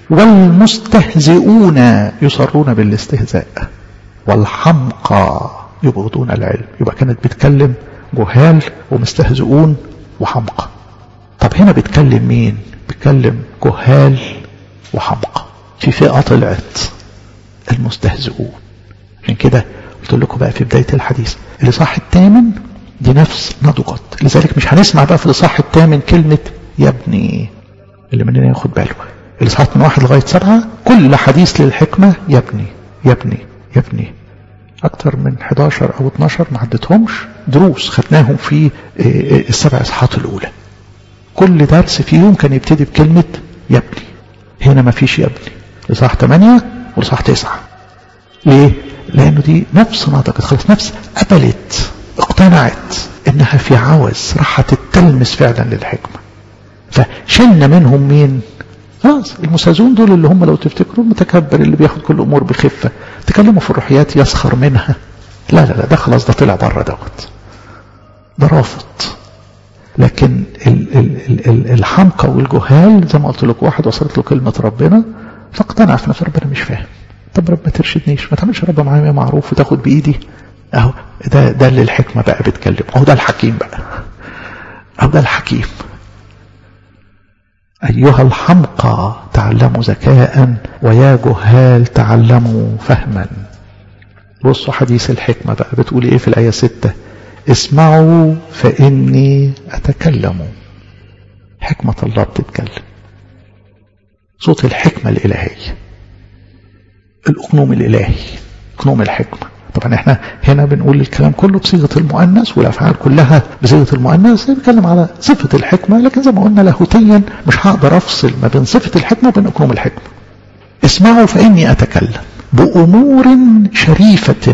والمستهزئون يصرون بالاستهزاء والحمقى يبغضون العلم يبقى كانت بتكلم جهال ومستهزئون وحمقى طب هنا بتكلم مين بتكلم جهال وحمقى في فئة طلعت المستهزئون عشان كده قلت لكم بقى في بداية الحديث الإصحاح الثامن دي نفس نضجت لذلك مش هنسمع بقى في الإصحاح الثامن كلمة يا ابني اللي مننا ياخد باله الإصحاح من واحد لغاية سبعة كل حديث للحكمة يا ابني يا ابني يا ابني أكتر من 11 أو 12 ما عدتهمش دروس خدناهم في السبع إصحاحات الأولى كل درس فيهم كان يبتدي بكلمة يا ابني هنا ما فيش يا ابني إصحاح 8 وإصحاح 9 ليه؟ لأنه دي نفس نضجت خلاص نفس قبلت اقتنعت إنها في عوز راح تتلمس فعلا للحكمة فشلنا منهم مين؟ خلاص المستهزئون دول اللي هم لو تفتكروا المتكبر اللي بياخد كل الامور بخفه تكلموا في الروحيات يسخر منها لا لا لا ده خلاص ده طلع بره دوت ده رافض لكن ال ال ال ال الحمقى والجهال زي ما قلت لكم واحد وصلت له كلمه ربنا فاقتنع في نفسه ربنا مش فاهم طب رب ما ترشدنيش ما تعملش رب معايا معروف وتاخد بايدي اهو ده ده اللي الحكمه بقى بتكلم اهو ده الحكيم بقى اهو ده الحكيم أيها الحمقى تعلموا ذكاء ويا جهال تعلموا فهما بصوا حديث الحكمة بقى بتقول إيه في الآية ستة اسمعوا فإني أتكلم حكمة الله بتتكلم صوت الحكمة الإلهية الأقنوم الإلهي أقنوم الحكمة طبعا احنا هنا بنقول الكلام كله بصيغة المؤنث والأفعال كلها بصيغة المؤنث بنتكلم على صفة الحكمة لكن زي ما قلنا لاهوتيا مش هقدر أفصل ما بين صفة الحكمة وبين أقنوم الحكمة اسمعوا فإني أتكلم بأمور شريفة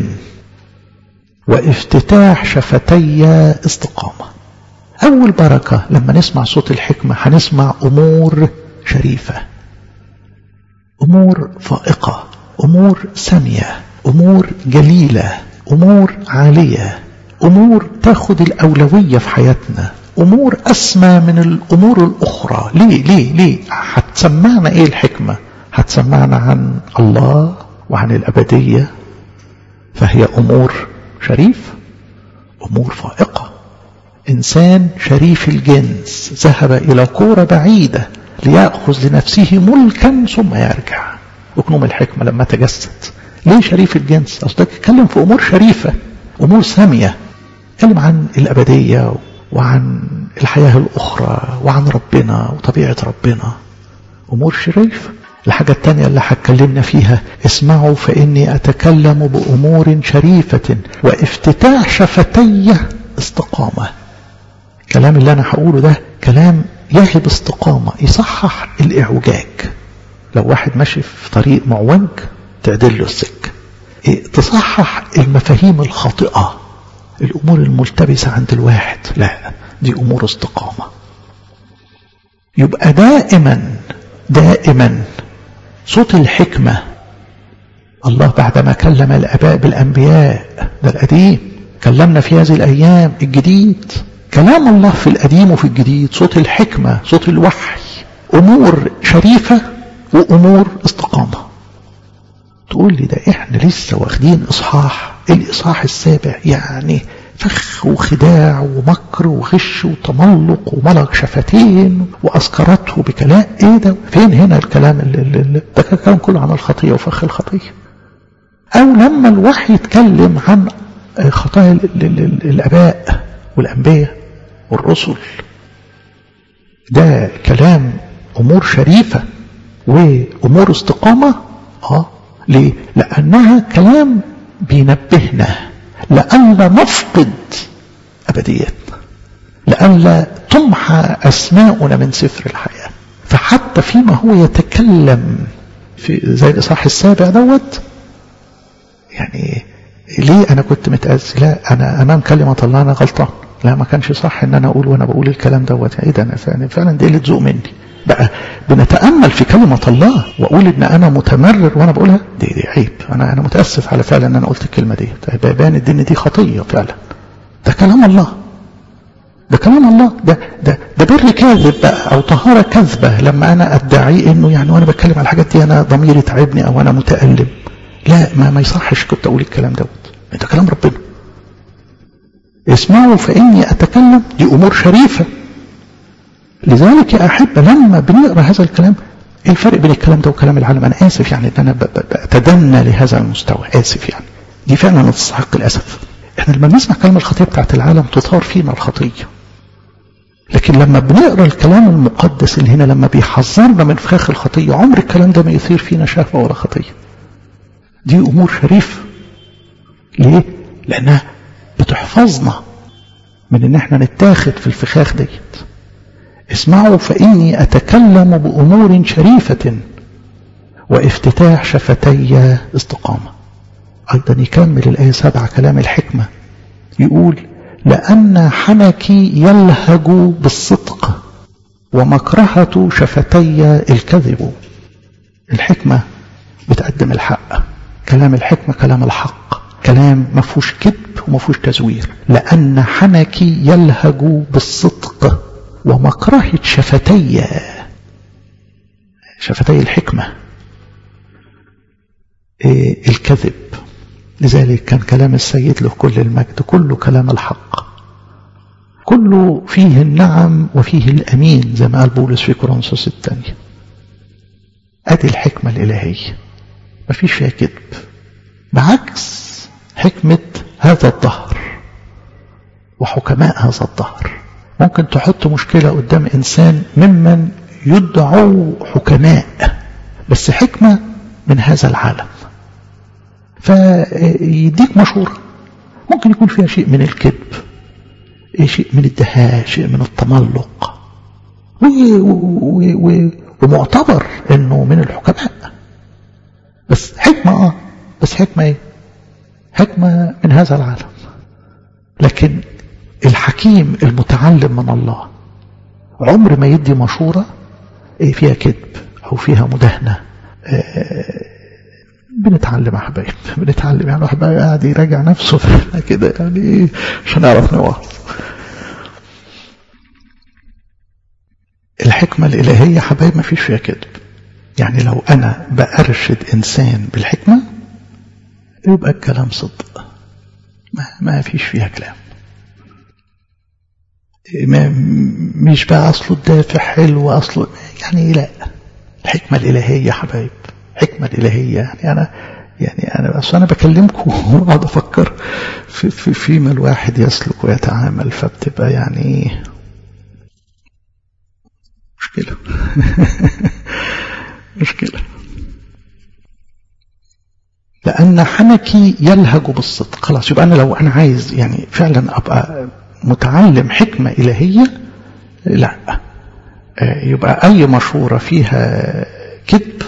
وافتتاح شفتي استقامة أول بركة لما نسمع صوت الحكمة هنسمع أمور شريفة أمور فائقة أمور سامية أمور جليلة أمور عالية أمور تاخد الأولوية في حياتنا أمور أسمى من الأمور الأخرى ليه ليه ليه هتسمعنا إيه الحكمة هتسمعنا عن الله وعن الأبدية فهي أمور شريف أمور فائقة إنسان شريف الجنس ذهب إلى كورة بعيدة ليأخذ لنفسه ملكا ثم يرجع أكنوم الحكمة لما تجسد ليه شريف الجنس أصل تتكلم في أمور شريفة أمور سامية تكلم عن الأبدية وعن الحياة الأخرى وعن ربنا وطبيعة ربنا أمور شريفة الحاجة الثانية اللي هتكلمنا فيها اسمعوا فإني أتكلم بأمور شريفة وافتتاح شفتي استقامة الكلام اللي أنا هقوله ده كلام يهب استقامة يصحح الإعوجاج لو واحد ماشي في طريق معوج تعدل له السكة إيه تصحح المفاهيم الخاطئة الأمور الملتبسة عند الواحد لا دي أمور استقامة يبقى دائما دائما صوت الحكمة الله بعدما كلم الأباء بالأنبياء ده القديم كلمنا في هذه الأيام الجديد كلام الله في القديم وفي الجديد صوت الحكمة صوت الوحي أمور شريفة وأمور استقامة تقول لي ده احنا لسه واخدين اصحاح الاصحاح السابع يعني فخ وخداع ومكر وغش وتملق وملق شفتين واسكرته بكلام ايه ده فين هنا الكلام اللي, اللي ده كان الكلام كله عن الخطيه وفخ الخطيه او لما الوحي يتكلم عن خطايا الاباء والانبياء والرسل ده كلام امور شريفه وامور استقامه اه ليه؟ لأنها كلام بينبهنا لئلا نفقد أبديتنا لئلا تمحى أسماؤنا من سفر الحياة فحتى فيما هو يتكلم في زي الإصحاح السابع دوت يعني ليه أنا كنت متأذي لا أنا أمام كلمة الله أنا غلطان لا ما كانش صح إن أنا أقول وأنا بقول الكلام دوت إيه ده أنا فعلا, فعلا دي قلة ذوق مني بقى بنتأمل في كلمة الله وأقول إن أنا متمرر وأنا بقولها دي, دي عيب أنا أنا متأسف على فعلا إن أنا قلت الكلمة دي بيبان الدين دي خطية فعلا ده كلام الله ده كلام الله ده ده ده بر كاذب بقى او طهاره كذبه لما انا ادعي انه يعني وانا بتكلم على الحاجات دي انا ضميري تعبني او انا متالم لا ما ما يصحش كنت اقول الكلام دوت ده كلام ربنا اسمعوا فاني اتكلم دي امور شريفه لذلك يا احبه لما بنقرا هذا الكلام ايه الفرق بين الكلام ده وكلام العالم انا اسف يعني ان انا بتدنى لهذا المستوى اسف يعني دي فعلا تستحق الاسف احنا لما بنسمع كلام الخطيه بتاعت العالم تثار فينا الخطيه لكن لما بنقرا الكلام المقدس اللي هنا لما بيحذرنا من فخاخ الخطيه عمر الكلام ده ما يثير فينا شهوه ولا خطيه دي امور شريفه ليه لانها بتحفظنا من ان احنا نتاخد في الفخاخ ديت اسمعوا فاني اتكلم بامور شريفه وافتتاح شفتي استقامه ايضا يكمل الايه سبعه كلام الحكمه يقول لأن حنكي يلهج بالصدق ومكرهة شفتي الكذب الحكمة بتقدم الحق كلام الحكمة كلام الحق كلام ما فيهوش كذب وما فيهوش تزوير لأن حنكي يلهج بالصدق ومكرهة شفتي شفتي الحكمة إيه الكذب لذلك كان كلام السيد له كل المجد كله كلام الحق كله فيه النعم وفيه الأمين زي ما قال بولس في كورنثوس الثانية أدي الحكمة الإلهية ما فيش فيها كذب بعكس حكمة هذا الظهر وحكماء هذا الظهر ممكن تحط مشكلة قدام إنسان ممن يدعوا حكماء بس حكمة من هذا العالم فيديك مشورة ممكن يكون فيها شيء من الكذب شيء من الدهاء شيء من التملق ومعتبر انه من الحكماء بس حكمة اه بس حكمة ايه حكمة من هذا العالم لكن الحكيم المتعلم من الله عمر ما يدي مشورة فيها كذب او فيها مداهنة بنتعلم يا حبايب بنتعلم يعني الواحد بقى قاعد يراجع نفسه كده يعني عشان نعرف نوقف الحكمة الإلهية حبايب ما فيش فيها كذب يعني لو أنا بأرشد إنسان بالحكمة يبقى الكلام صدق ما, ما فيش فيها كلام ما مش بقى أصله الدافع حلو أصله يعني لا الحكمة الإلهية حبايب الحكمة الإلهية يعني أنا يعني أنا بس أنا بكلمكم وأقعد أفكر في, في فيما الواحد يسلك ويتعامل فبتبقى يعني مشكلة مشكلة لأن حنكي يلهج بالصدق خلاص يبقى أنا لو أنا عايز يعني فعلا أبقى متعلم حكمة إلهية لا يبقى أي مشورة فيها كذب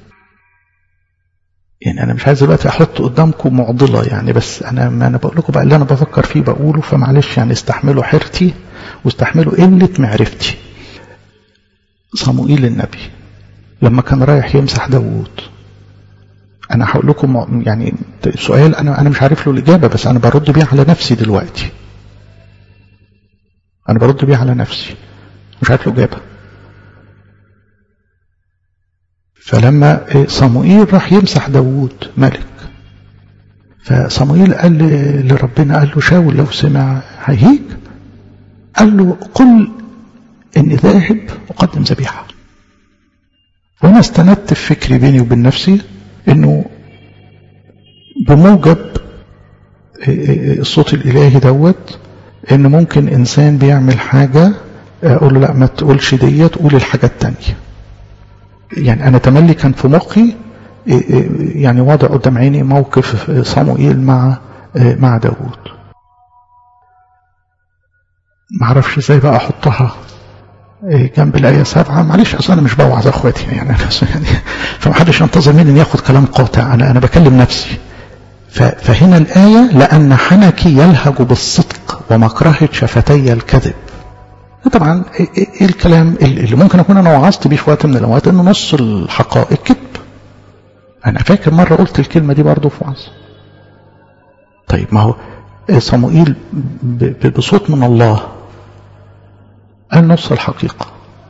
يعني أنا مش عايز دلوقتي أحط قدامكم معضلة يعني بس أنا ما أنا بقول لكم بقى اللي أنا بفكر فيه بقوله فمعلش يعني استحملوا حيرتي واستحملوا قلة معرفتي صموئيل النبي لما كان رايح يمسح داوود أنا هقول لكم يعني سؤال أنا أنا مش عارف له الإجابة بس أنا برد بيه على نفسي دلوقتي أنا برد بيه على نفسي مش عارف له إجابة فلما صموئيل راح يمسح داوود ملك فصموئيل قال لربنا قال له شاول لو سمع هيهيك قال له قل اني ذاهب اقدم ذبيحه وانا استندت في فكري بيني وبين نفسي انه بموجب الصوت الالهي دوت ان ممكن انسان بيعمل حاجه اقول له لا ما تقولش ديت قول الحاجه التانيه يعني أنا تملي كان في مخي يعني واضع قدام عيني موقف صموئيل مع مع داوود ما اعرفش ازاي بقى احطها جنب الآية سبعة معلش أصل أنا مش بوعظ أخواتي يعني أنا يعني فمحدش ينتظر مني إن ياخد كلام قاطع أنا أنا بكلم نفسي فهنا الآية لأن حنكي يلهج بالصدق ومكرهة شفتي الكذب طبعا ايه الكلام اللي ممكن اكون انا وعظت بيه في وقت من الاوقات انه نص الحقائق كذب انا فاكر مره قلت الكلمه دي برضه في وعظ طيب ما هو صموئيل بصوت من الله قال نص الحقيقة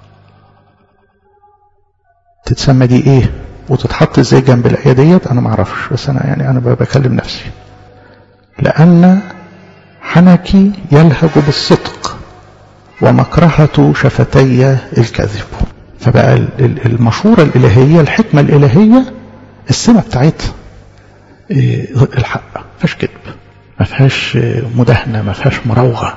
تتسمى دي ايه وتتحط ازاي جنب الآية ديت انا معرفش بس انا يعني انا بكلم نفسي لأن حنكي يلهج بالصدق ومكرهة شفتي الكذب فبقى المشورة الإلهية الحكمة الإلهية السمة بتاعتها الحق ما فيهاش كذب ما فيهاش مداهنة ما فيهاش مراوغة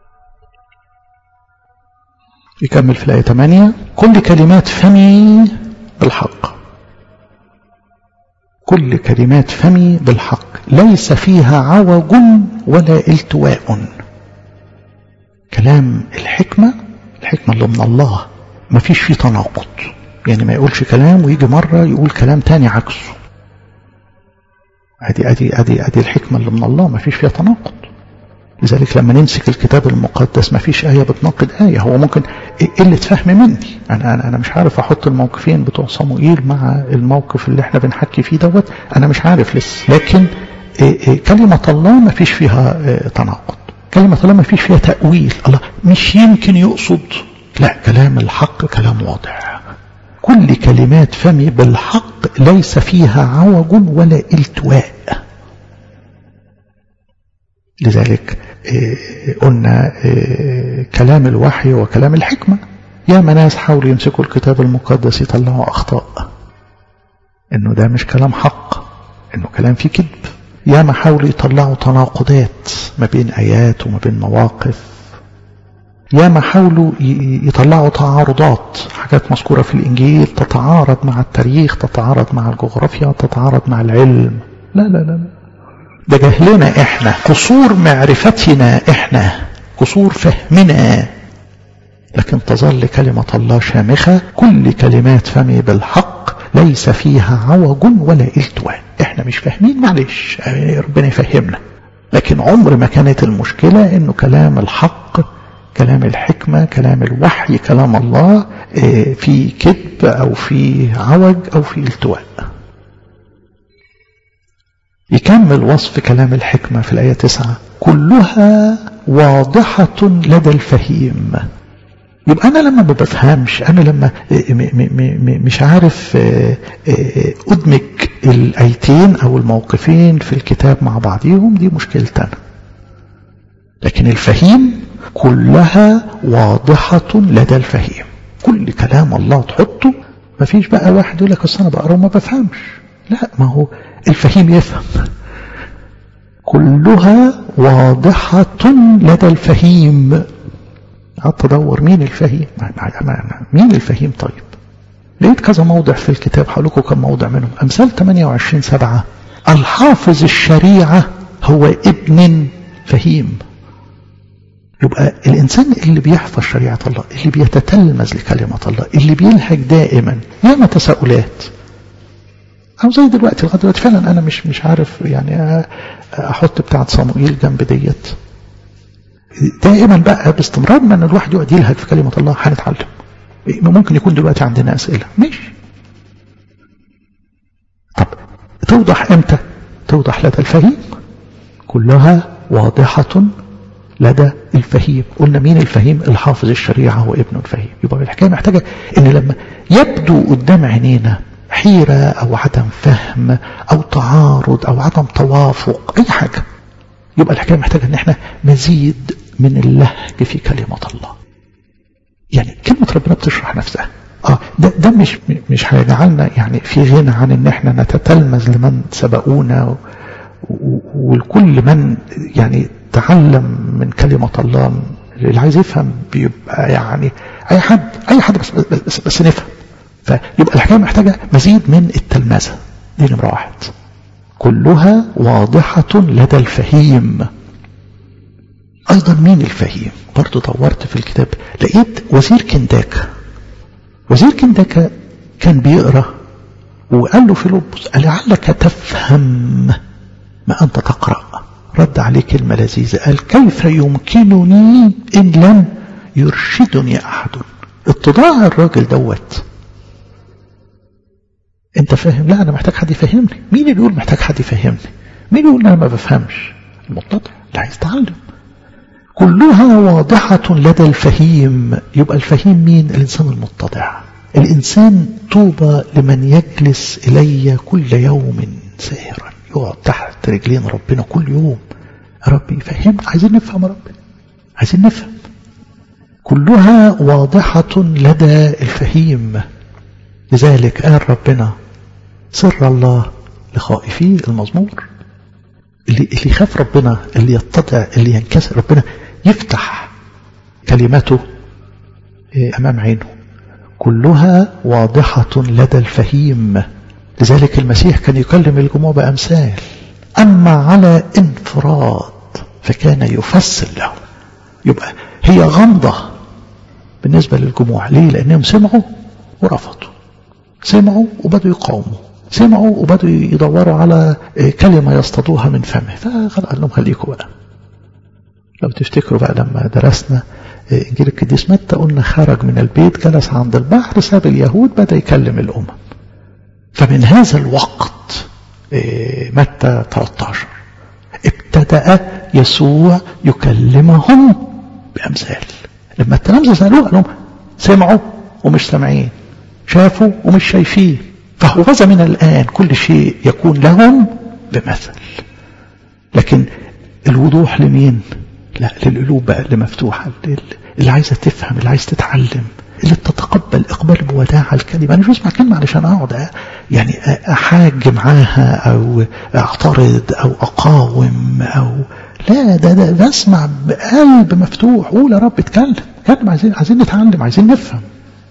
يكمل في الآية 8 كل كلمات فمي بالحق كل كلمات فمي بالحق ليس فيها عوج ولا التواء كلام الحكمة الحكمة اللي من الله ما فيش فيه تناقض يعني ما يقولش كلام ويجي مرة يقول كلام تاني عكسه ادي ادي ادي ادي الحكمة اللي من الله ما فيش فيها تناقض لذلك لما نمسك الكتاب المقدس ما فيش آية بتناقض آية هو ممكن قلة فهم مني أنا, أنا, أنا مش عارف أحط الموقفين بتوع صموئيل مع الموقف اللي احنا بنحكي فيه دوت أنا مش عارف لسه لكن كلمة الله ما فيش فيها تناقض كلمة الله ما فيش فيها تأويل الله مش يمكن يقصد لا كلام الحق كلام واضح كل كلمات فمي بالحق ليس فيها عوج ولا التواء لذلك قلنا كلام الوحي وكلام الحكمة يا ناس حاولوا يمسكوا الكتاب المقدس يطلعوا أخطاء إنه ده مش كلام حق إنه كلام فيه كذب يا ما حاولوا يطلعوا تناقضات ما بين آيات وما بين مواقف يا ما حاولوا يطلعوا تعارضات حاجات مذكورة في الإنجيل تتعارض مع التاريخ تتعارض مع الجغرافيا تتعارض مع العلم لا لا لا, لا. ده جهلنا احنا قصور معرفتنا احنا قصور فهمنا لكن تظل كلمة الله شامخة كل كلمات فمي بالحق ليس فيها عوج ولا التواء احنا مش فاهمين معلش ربنا يفهمنا لكن عمر ما كانت المشكلة انه كلام الحق كلام الحكمة كلام الوحي كلام الله في كذب او في عوج او في التواء يكمل وصف كلام الحكمة في الآية تسعة كلها واضحة لدى الفهيم يبقى أنا لما ما بفهمش أنا لما مش عارف أدمج الآيتين أو الموقفين في الكتاب مع بعضهم دي مشكلتي أنا لكن الفهيم كلها واضحة لدى الفهيم كل كلام الله تحطه ما فيش بقى واحد يقول لك أصل أنا بقرا وما بفهمش لا ما هو الفهيم يفهم كلها واضحة لدى الفهيم قعدت ادور مين الفهيم مين الفهيم طيب لقيت كذا موضع في الكتاب هقول لكم كم موضع منهم امثال 28 سبعة الحافظ الشريعة هو ابن فهيم يبقى الإنسان اللي بيحفظ شريعة الله اللي بيتتلمذ لكلمة الله اللي بيلهج دائما ياما تساؤلات أو زي دلوقتي لغاية دلوقتي فعلا أنا مش مش عارف يعني أحط بتاعة صموئيل جنب ديت دائما بقى باستمرار ما ان الواحد يقعد يلهج في كلمة الله هنتعلم ممكن يكون دلوقتي عندنا أسئلة ماشي طب توضح امتى توضح لدى الفهيم كلها واضحة لدى الفهيم قلنا مين الفهيم الحافظ الشريعة هو ابن الفهيم يبقى الحكاية محتاجة ان لما يبدو قدام عينينا حيرة او عدم فهم او تعارض او عدم توافق اي حاجة يبقى الحكاية محتاجة ان احنا مزيد من اللهج في كلمة الله يعني كلمة ربنا بتشرح نفسها اه ده, ده مش مش هيجعلنا يعني في غنى عن ان احنا نتتلمذ لمن سبقونا والكل من يعني تعلم من كلمة الله اللي عايز يفهم بيبقى يعني اي حد اي حد بس بس, بس, بس نفهم فيبقى الحكايه محتاجه مزيد من التلمذه دي نمره واحد كلها واضحة لدى الفهيم أيضا مين الفهيم برضو دورت في الكتاب لقيت وزير كنداكا وزير كنداكا كان بيقرأ وقال له فيلبس لعلك تفهم ما أنت تقرأ رد عليه كلمة لذيذة قال كيف يمكنني إن لم يرشدني أحد اتضاع الراجل دوت انت فاهم لا انا محتاج حد يفهمني مين اللي بيقول محتاج حد يفهمني مين يقول انا ما بفهمش المتضع اللي عايز يتعلم كلها واضحة لدى الفهيم يبقى الفهيم مين الإنسان المتضع الإنسان طوبى لمن يجلس إلي كل يوم ساهرا يقعد تحت رجلين ربنا كل يوم ربي يفهمنا عايزين نفهم ربنا عايزين نفهم كلها واضحة لدى الفهيم لذلك قال ربنا سر الله لخائفي المزمور اللي, اللي يخاف ربنا اللي يتضع اللي ينكسر ربنا يفتح كلمته أمام عينه كلها واضحة لدى الفهيم لذلك المسيح كان يكلم الجموع بأمثال أما على انفراد فكان يفسر له يبقى هي غمضة بالنسبة للجموع ليه لأنهم سمعوا ورفضوا سمعوا وبدوا يقاوموا سمعوا وبدوا يدوروا على كلمة يصطادوها من فمه فقال لهم خليكم بقى لو تفتكروا بقى لما درسنا إنجيل القديس متى قلنا خرج من البيت جلس عند البحر ساب اليهود بدأ يكلم الأمم فمن هذا الوقت متى 13 ابتدأ يسوع يكلمهم بأمثال لما التلامذة سألوه قال لهم سمعوا ومش سامعين شافوا ومش شايفين فهو من الآن كل شيء يكون لهم بمثل لكن الوضوح لمين لا للقلوب بقى اللي مفتوحة اللي عايزة تفهم اللي عايزة تتعلم اللي بتتقبل إقبال بوداع الكلمة أنا مش بسمع كلمة علشان أقعد يعني أحاج معاها أو أعترض أو أقاوم أو لا ده, ده بسمع بقلب مفتوح قول يا رب اتكلم اتكلم عايزين عايزين نتعلم عايزين نفهم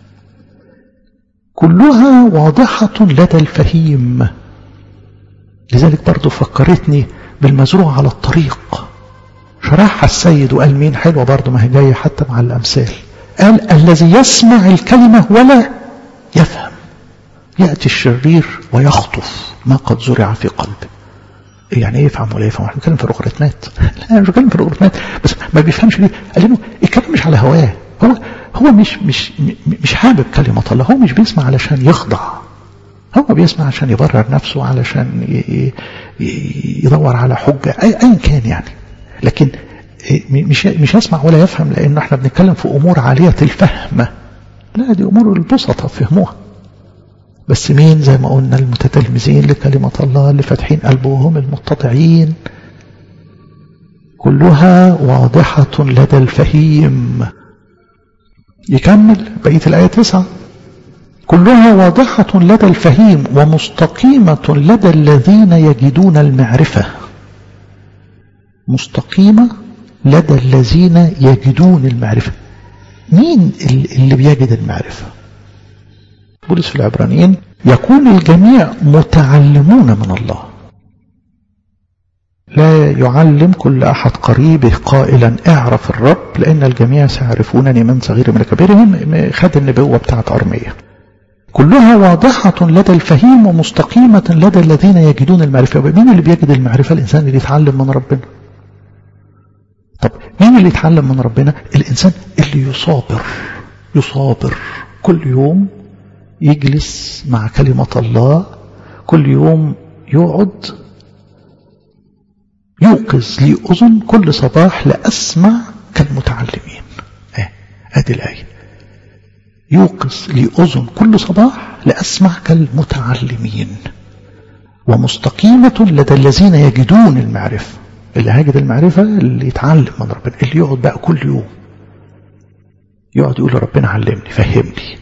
كلها واضحة لدى الفهيم لذلك برضو فكرتني بالمزروع على الطريق شرحها السيد وقال مين حلوة برضو ما هي جاية حتى مع الأمثال قال الذي يسمع الكلمة ولا يفهم يأتي الشرير ويخطف ما قد زرع في قلبه يعني ايه يفهم ولا يفهم احنا بنتكلم في الروغريتمات لا مش بنتكلم في الروغريتمات بس ما بيفهمش ليه قال له الكلام مش على هواه هو هو مش مش مش حابب كلمة الله هو مش بيسمع علشان يخضع هو بيسمع عشان يبرر نفسه علشان يدور على حجة أيا كان يعني لكن مش مش يسمع ولا يفهم لأن احنا بنتكلم في أمور عالية الفهم لا دي أمور البسطة فهموها بس مين زي ما قلنا المتتلمذين لكلمة الله اللي فاتحين قلبهم المتطعين كلها واضحة لدى الفهيم يكمل بقية الآية تسعة كلها واضحة لدى الفهيم ومستقيمة لدى الذين يجدون المعرفة مستقيمة لدى الذين يجدون المعرفة مين اللي بيجد المعرفة بولس في العبرانيين يكون الجميع متعلمون من الله لا يعلم كل أحد قريبه قائلا اعرف الرب لأن الجميع سيعرفونني من صغير من كبيرهم خد النبوة بتاعت أرمية كلها واضحة لدى الفهيم ومستقيمة لدى الذين يجدون المعرفة مين اللي بيجد المعرفة الإنسان اللي يتعلم من ربنا طب مين اللي يتعلم من ربنا الإنسان اللي يصابر يصابر كل يوم يجلس مع كلمة الله كل يوم يقعد يوقظ لي أذن كل صباح لأسمع كالمتعلمين اه ادي الآية يوقظ لي أذن كل صباح لأسمع كالمتعلمين ومستقيمة لدى الذين يجدون المعرفة اللي هيجد المعرفة اللي يتعلم من ربنا اللي يقعد بقى كل يوم يقعد يقول ربنا علمني فهمني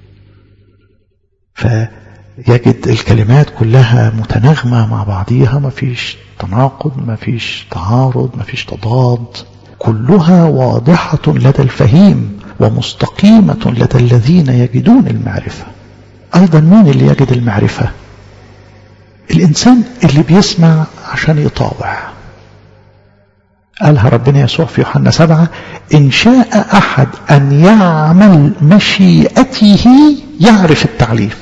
فيجد الكلمات كلها متناغمة مع بعضيها ما فيش تناقض ما فيش تعارض ما فيش تضاد كلها واضحة لدى الفهيم ومستقيمة لدى الذين يجدون المعرفة أيضا مين اللي يجد المعرفة الإنسان اللي بيسمع عشان يطاوع قالها ربنا يسوع في يوحنا سبعة إن شاء أحد أن يعمل مشيئته يعرف التعليم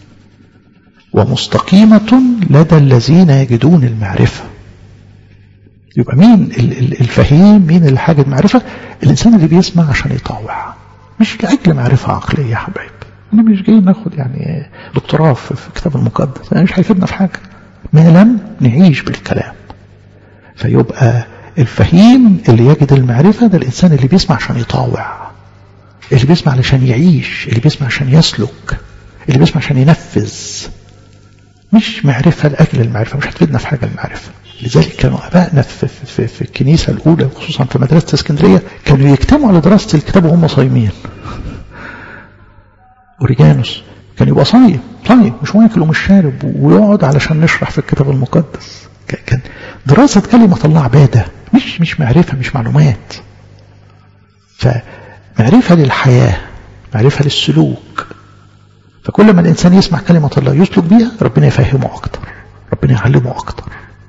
ومستقيمة لدى الذين يجدون المعرفة يبقى مين الفهيم مين اللي حاجة معرفة الإنسان اللي بيسمع عشان يطاوع مش لأجل معرفة عقلية يا حبايب احنا مش جايين ناخد يعني دكتوراه في الكتاب المقدس يعني مش هيفيدنا في حاجة ما لم نعيش بالكلام فيبقى الفهيم اللي يجد المعرفة ده الإنسان اللي بيسمع عشان يطاوع اللي بيسمع علشان يعيش اللي بيسمع عشان يسلك اللي بيسمع عشان ينفذ مش معرفة لأجل المعرفة مش هتفيدنا في حاجة المعرفة لذلك كانوا أبائنا في, في, في, في الكنيسة الأولى خصوصا في مدرسة اسكندرية كانوا يجتمعوا على دراسة الكتاب وهم صايمين أوريجانوس كان يبقى صايم صايم مش واكل ومش شارب ويقعد علشان نشرح في الكتاب المقدس كان دراسة كلمة الله عبادة مش مش معرفة مش معلومات فمعرفة للحياة معرفة للسلوك فكل ما الإنسان يسمع كلمة الله يسلك بيها ربنا يفهمه أكتر ربنا يعلمه أكتر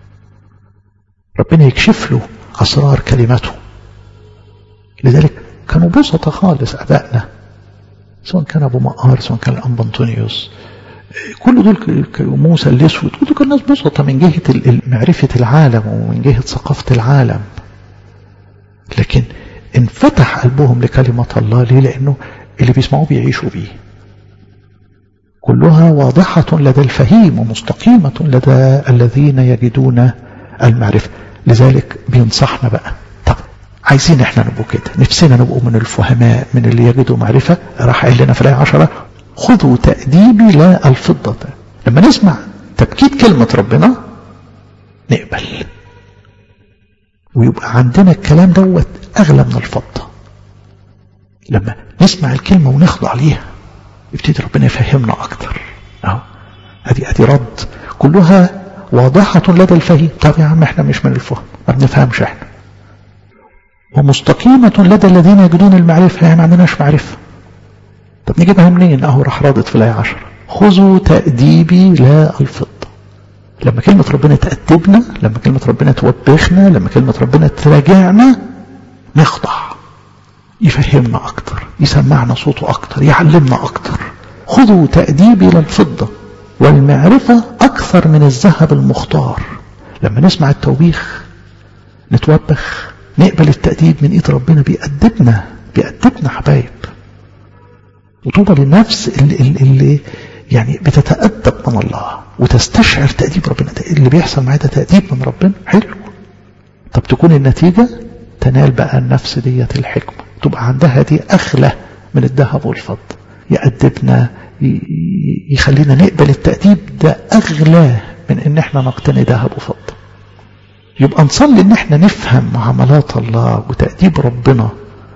ربنا يكشف له أسرار كلمته لذلك كانوا بسطة خالص أبائنا سواء كان أبو مقار سواء كان الأنبا أنطونيوس كل دول موسى الأسود كل دول كان ناس بسطة من جهة معرفة العالم ومن جهة ثقافة العالم لكن انفتح قلبهم لكلمة الله ليه لأنه اللي بيسمعوه بيعيشوا بيه كلها واضحة لدى الفهيم ومستقيمة لدى الذين يجدون المعرفة لذلك بينصحنا بقى طب عايزين احنا نبقوا كده نفسنا نبقوا من الفهماء من اللي يجدوا معرفة راح قال لنا في الآية عشرة خذوا تأديبي لا الفضة لما نسمع تبكيت كلمة ربنا نقبل ويبقى عندنا الكلام دوت أغلى من الفضة لما نسمع الكلمة ونخضع ليها يبتدي ربنا يفهمنا أكتر أهو هذه هذه رد كلها واضحة لدى الفهيم طب يا عم احنا مش من الفهم ما بنفهمش احنا ومستقيمة لدى الذين يجدون المعرفة يعني ما عندناش معرفة طب نجيبها منين اهو راح رادت في الآية 10 خذوا تأديبي لا الفضة لما كلمة ربنا تأدبنا لما كلمة ربنا توبخنا لما كلمة ربنا تراجعنا نخضع يفهمنا أكتر يسمعنا صوته أكتر يعلمنا أكتر خذوا تأديبي للفضة والمعرفة أكثر من الذهب المختار لما نسمع التوبيخ نتوبخ نقبل التأديب من إيد ربنا بيأدبنا بيأدبنا حبايب وطوبى للنفس اللي, اللي يعني بتتأدب من الله وتستشعر تأديب ربنا اللي بيحصل معاه ده تأديب من ربنا حلو طب تكون النتيجة تنال بقى النفس ديت الحكمة تبقى عندها دي أغلى من الذهب والفضة يأدبنا يخلينا نقبل التأديب ده أغلى من إن احنا نقتني ذهب وفضة يبقى نصلي إن احنا نفهم معاملات الله وتأديب ربنا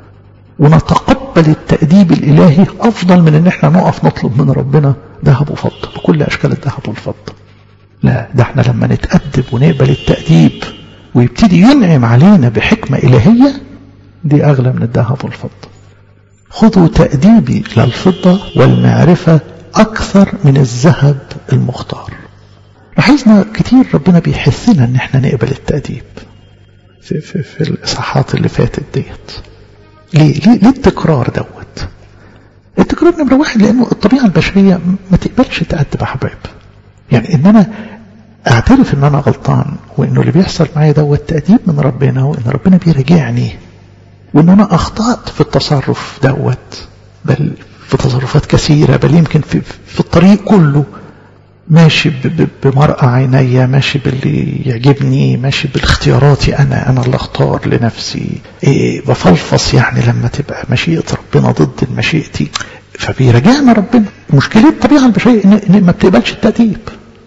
ونتقبل التأديب الإلهي أفضل من إن احنا نقف نطلب من ربنا ذهب وفضة بكل أشكال الذهب والفضة لا ده احنا لما نتأدب ونقبل التأديب ويبتدي ينعم علينا بحكمة إلهية دي أغلى من الذهب والفضة خذوا تأديبي للفضة والمعرفة أكثر من الذهب المختار لاحظنا كتير ربنا بيحثنا ان احنا نقبل التأديب في, في, في الإصحاحات اللي فاتت ديت ليه؟ ليه, ليه التكرار دوت التكرار نمرة واحد لأنه الطبيعة البشرية ما تقبلش تأدب يا حبايب يعني إن أنا أعترف إن أنا غلطان وإنه اللي بيحصل معايا دوت تأديب من ربنا وإن ربنا بيراجعني وإن أنا أخطأت في التصرف دوت بل في تصرفات كثيرة بل يمكن في, في الطريق كله ماشي بمرأة عيني ماشي باللي يعجبني ماشي بالاختياراتي أنا أنا اللي أختار لنفسي إيه بفلفص يعني لما تبقى مشيئة ربنا ضد مشيئتي فبيراجعنا ربنا مشكلة الطبيعة البشرية إن, إن ما بتقبلش التأديب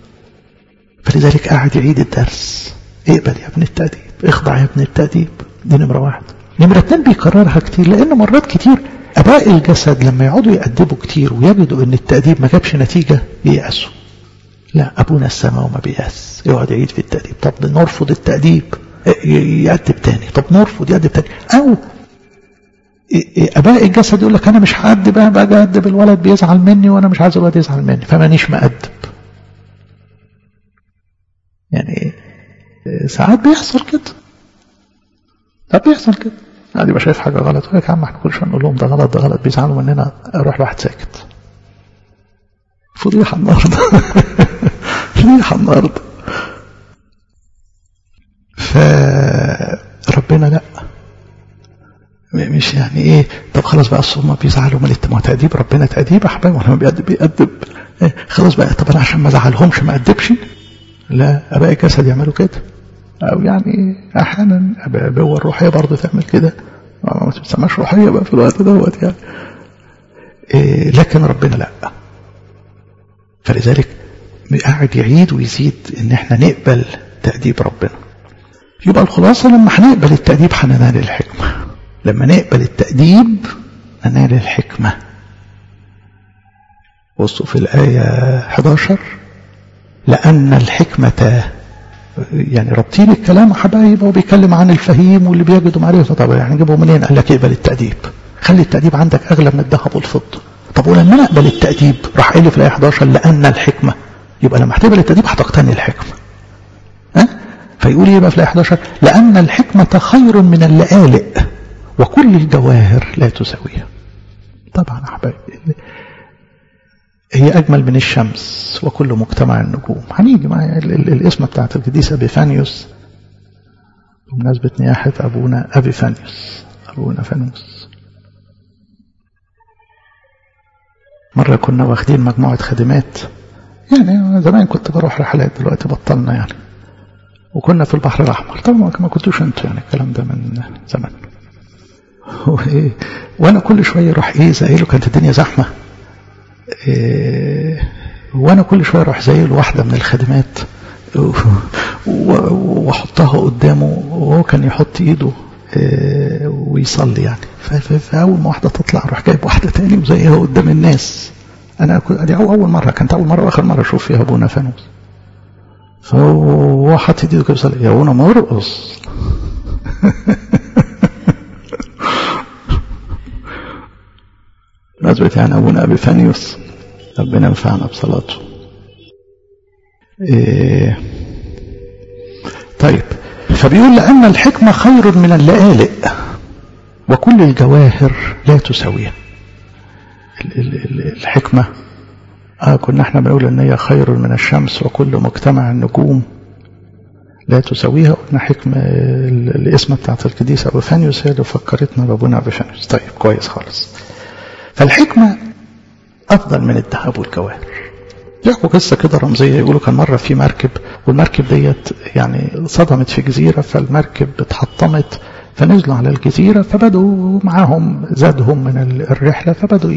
فلذلك قاعد يعيد الدرس اقبل يا ابن التأديب اخضع يا ابن التأديب دي نمرة واحد نمرة اتنين بيكررها كتير لأن مرات كتير أباء الجسد لما يقعدوا يأدبوا كتير ويجدوا إن التأديب ما جابش نتيجة ييأسوا لا أبونا السماء وما بيأس يقعد يعيد في التأديب طب نرفض التأديب يأدب تاني طب نرفض يأدب تاني أو أباء الجسد يقول لك أنا مش هأدب أنا بقى أدب الولد بيزعل مني وأنا مش عايز الولد يزعل مني فمانيش مأدب يعني ساعات بيحصل كده طب بيحصل كده قاعد يبقى شايف حاجة غلط يقول لك يا عم احنا كل شوية نقول لهم ده غلط ده غلط بيزعلوا مننا اروح لواحد ساكت فضيحة النهارده فضيحة النهارده فربنا لا مش يعني ايه طب خلاص بقى هم بيزعلوا من ما تأديب ربنا تأديب احباب ولا ما بيأدب بيأدب إيه خلاص بقى طب انا عشان ما ازعلهمش ما أدبش لا اباء الجسد يعملوا كده أو يعني أحيانا أبوة الروحية برضه تعمل كده ما تسماش روحية بقى في الوقت دوت يعني إيه لكن ربنا لا فلذلك قاعد يعيد ويزيد ان احنا نقبل تأديب ربنا يبقى الخلاصة لما هنقبل التأديب هننال الحكمة لما نقبل التأديب ننال الحكمة بصوا في الآية 11 لأن الحكمة يعني رابطين الكلام حبايب وبيتكلم عن الفهيم واللي بيجدوا معرفة طب يعني نجيبه منين قال لك اقبل التأديب خلي التأديب عندك أغلى من الذهب والفضة طب ولما نقبل التأديب راح قال لي في الآية 11 لأن الحكمة يبقى لما هتقبل التأديب هتقتني الحكمة ها فيقول ايه بقى في الآية 11 لأن الحكمة خير من اللآلئ وكل الجواهر لا تساويها طبعا أحبائي هي أجمل من الشمس وكل مجتمع النجوم هنيجي مع الاسم بتاعت القديس أبيفانيوس بمناسبة نياحة أبونا أبيفانيوس أبونا فانوس مرة كنا واخدين مجموعة خدمات يعني زمان كنت بروح رحلات دلوقتي بطلنا يعني وكنا في البحر الأحمر طبعا ما كنتوش انتوا يعني الكلام ده من زمان وانا كل شوية اروح ايه زايله كانت الدنيا زحمة إيه وانا كل شوية اروح زايل واحدة من الخدمات واحطها قدامه وهو كان يحط ايده إيه ويصلي يعني فاول ما واحدة تطلع اروح جايب واحدة تاني وزيها قدام الناس انا دي اول مرة كانت اول مرة واخر مرة اشوف فيها ابونا فانوس فهو حط ايده كده يصلي يا ابونا مرقص نسبة يعني أبونا أبي فانيوس ربنا ينفعنا بصلاته إيه طيب فبيقول لأن الحكمة خير من اللآلئ وكل الجواهر لا تساويها الحكمة آه كنا احنا بنقول ان هي خير من الشمس وكل مجتمع النجوم لا تساويها قلنا حكمة الاسم بتاعت القديس أبو فانيوس هي اللي فكرتنا بأبونا أبو فانيوس طيب كويس خالص فالحكمة أفضل من الذهب والجواهر يحكوا قصة كده رمزية يقولوا كان مرة في مركب والمركب ديت يعني صدمت في جزيرة فالمركب اتحطمت فنزلوا على الجزيرة فبدوا معاهم زادهم من الرحلة فبدوا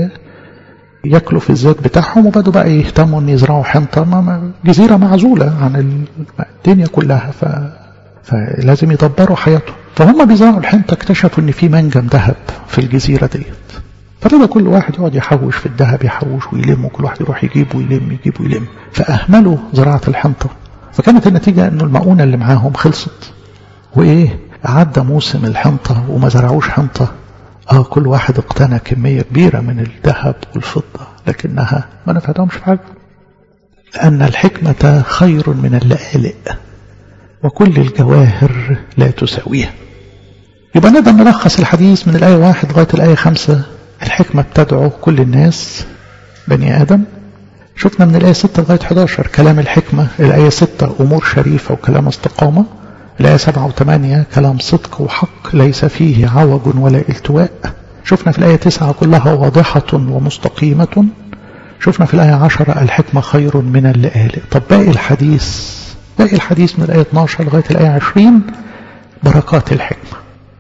ياكلوا في الزيت بتاعهم وبدوا بقى يهتموا ان يزرعوا حنطة جزيرة معزولة عن الدنيا كلها ف... فلازم يدبروا حياتهم فهم بيزرعوا الحنطة اكتشفوا ان في منجم ذهب في الجزيرة ديت فبدأ كل واحد يقعد يحوش في الذهب يحوش ويلم وكل واحد يروح يجيب ويلم يجيب ويلم فأهملوا زراعة الحنطة فكانت النتيجة انه المؤونة اللي معاهم خلصت وايه عدى موسم الحنطة وما زرعوش حنطة اه كل واحد اقتنى كمية كبيرة من الذهب والفضة لكنها ما نفعتهمش في حاجة لأن الحكمة خير من اللآلئ وكل الجواهر لا تساويها يبقى نقدر نلخص الحديث من الآية واحد لغاية الآية خمسة الحكمة بتدعو كل الناس بني آدم شفنا من الآية 6 لغاية 11 كلام الحكمة الآية 6 أمور شريفة وكلام استقامة الآية 7 و8 كلام صدق وحق ليس فيه عوج ولا التواء شفنا في الآية 9 كلها واضحة ومستقيمة شفنا في الآية 10 الحكمة خير من اللآلئ طب باقي الحديث باقي الحديث من الآية 12 لغاية الآية 20 بركات الحكمة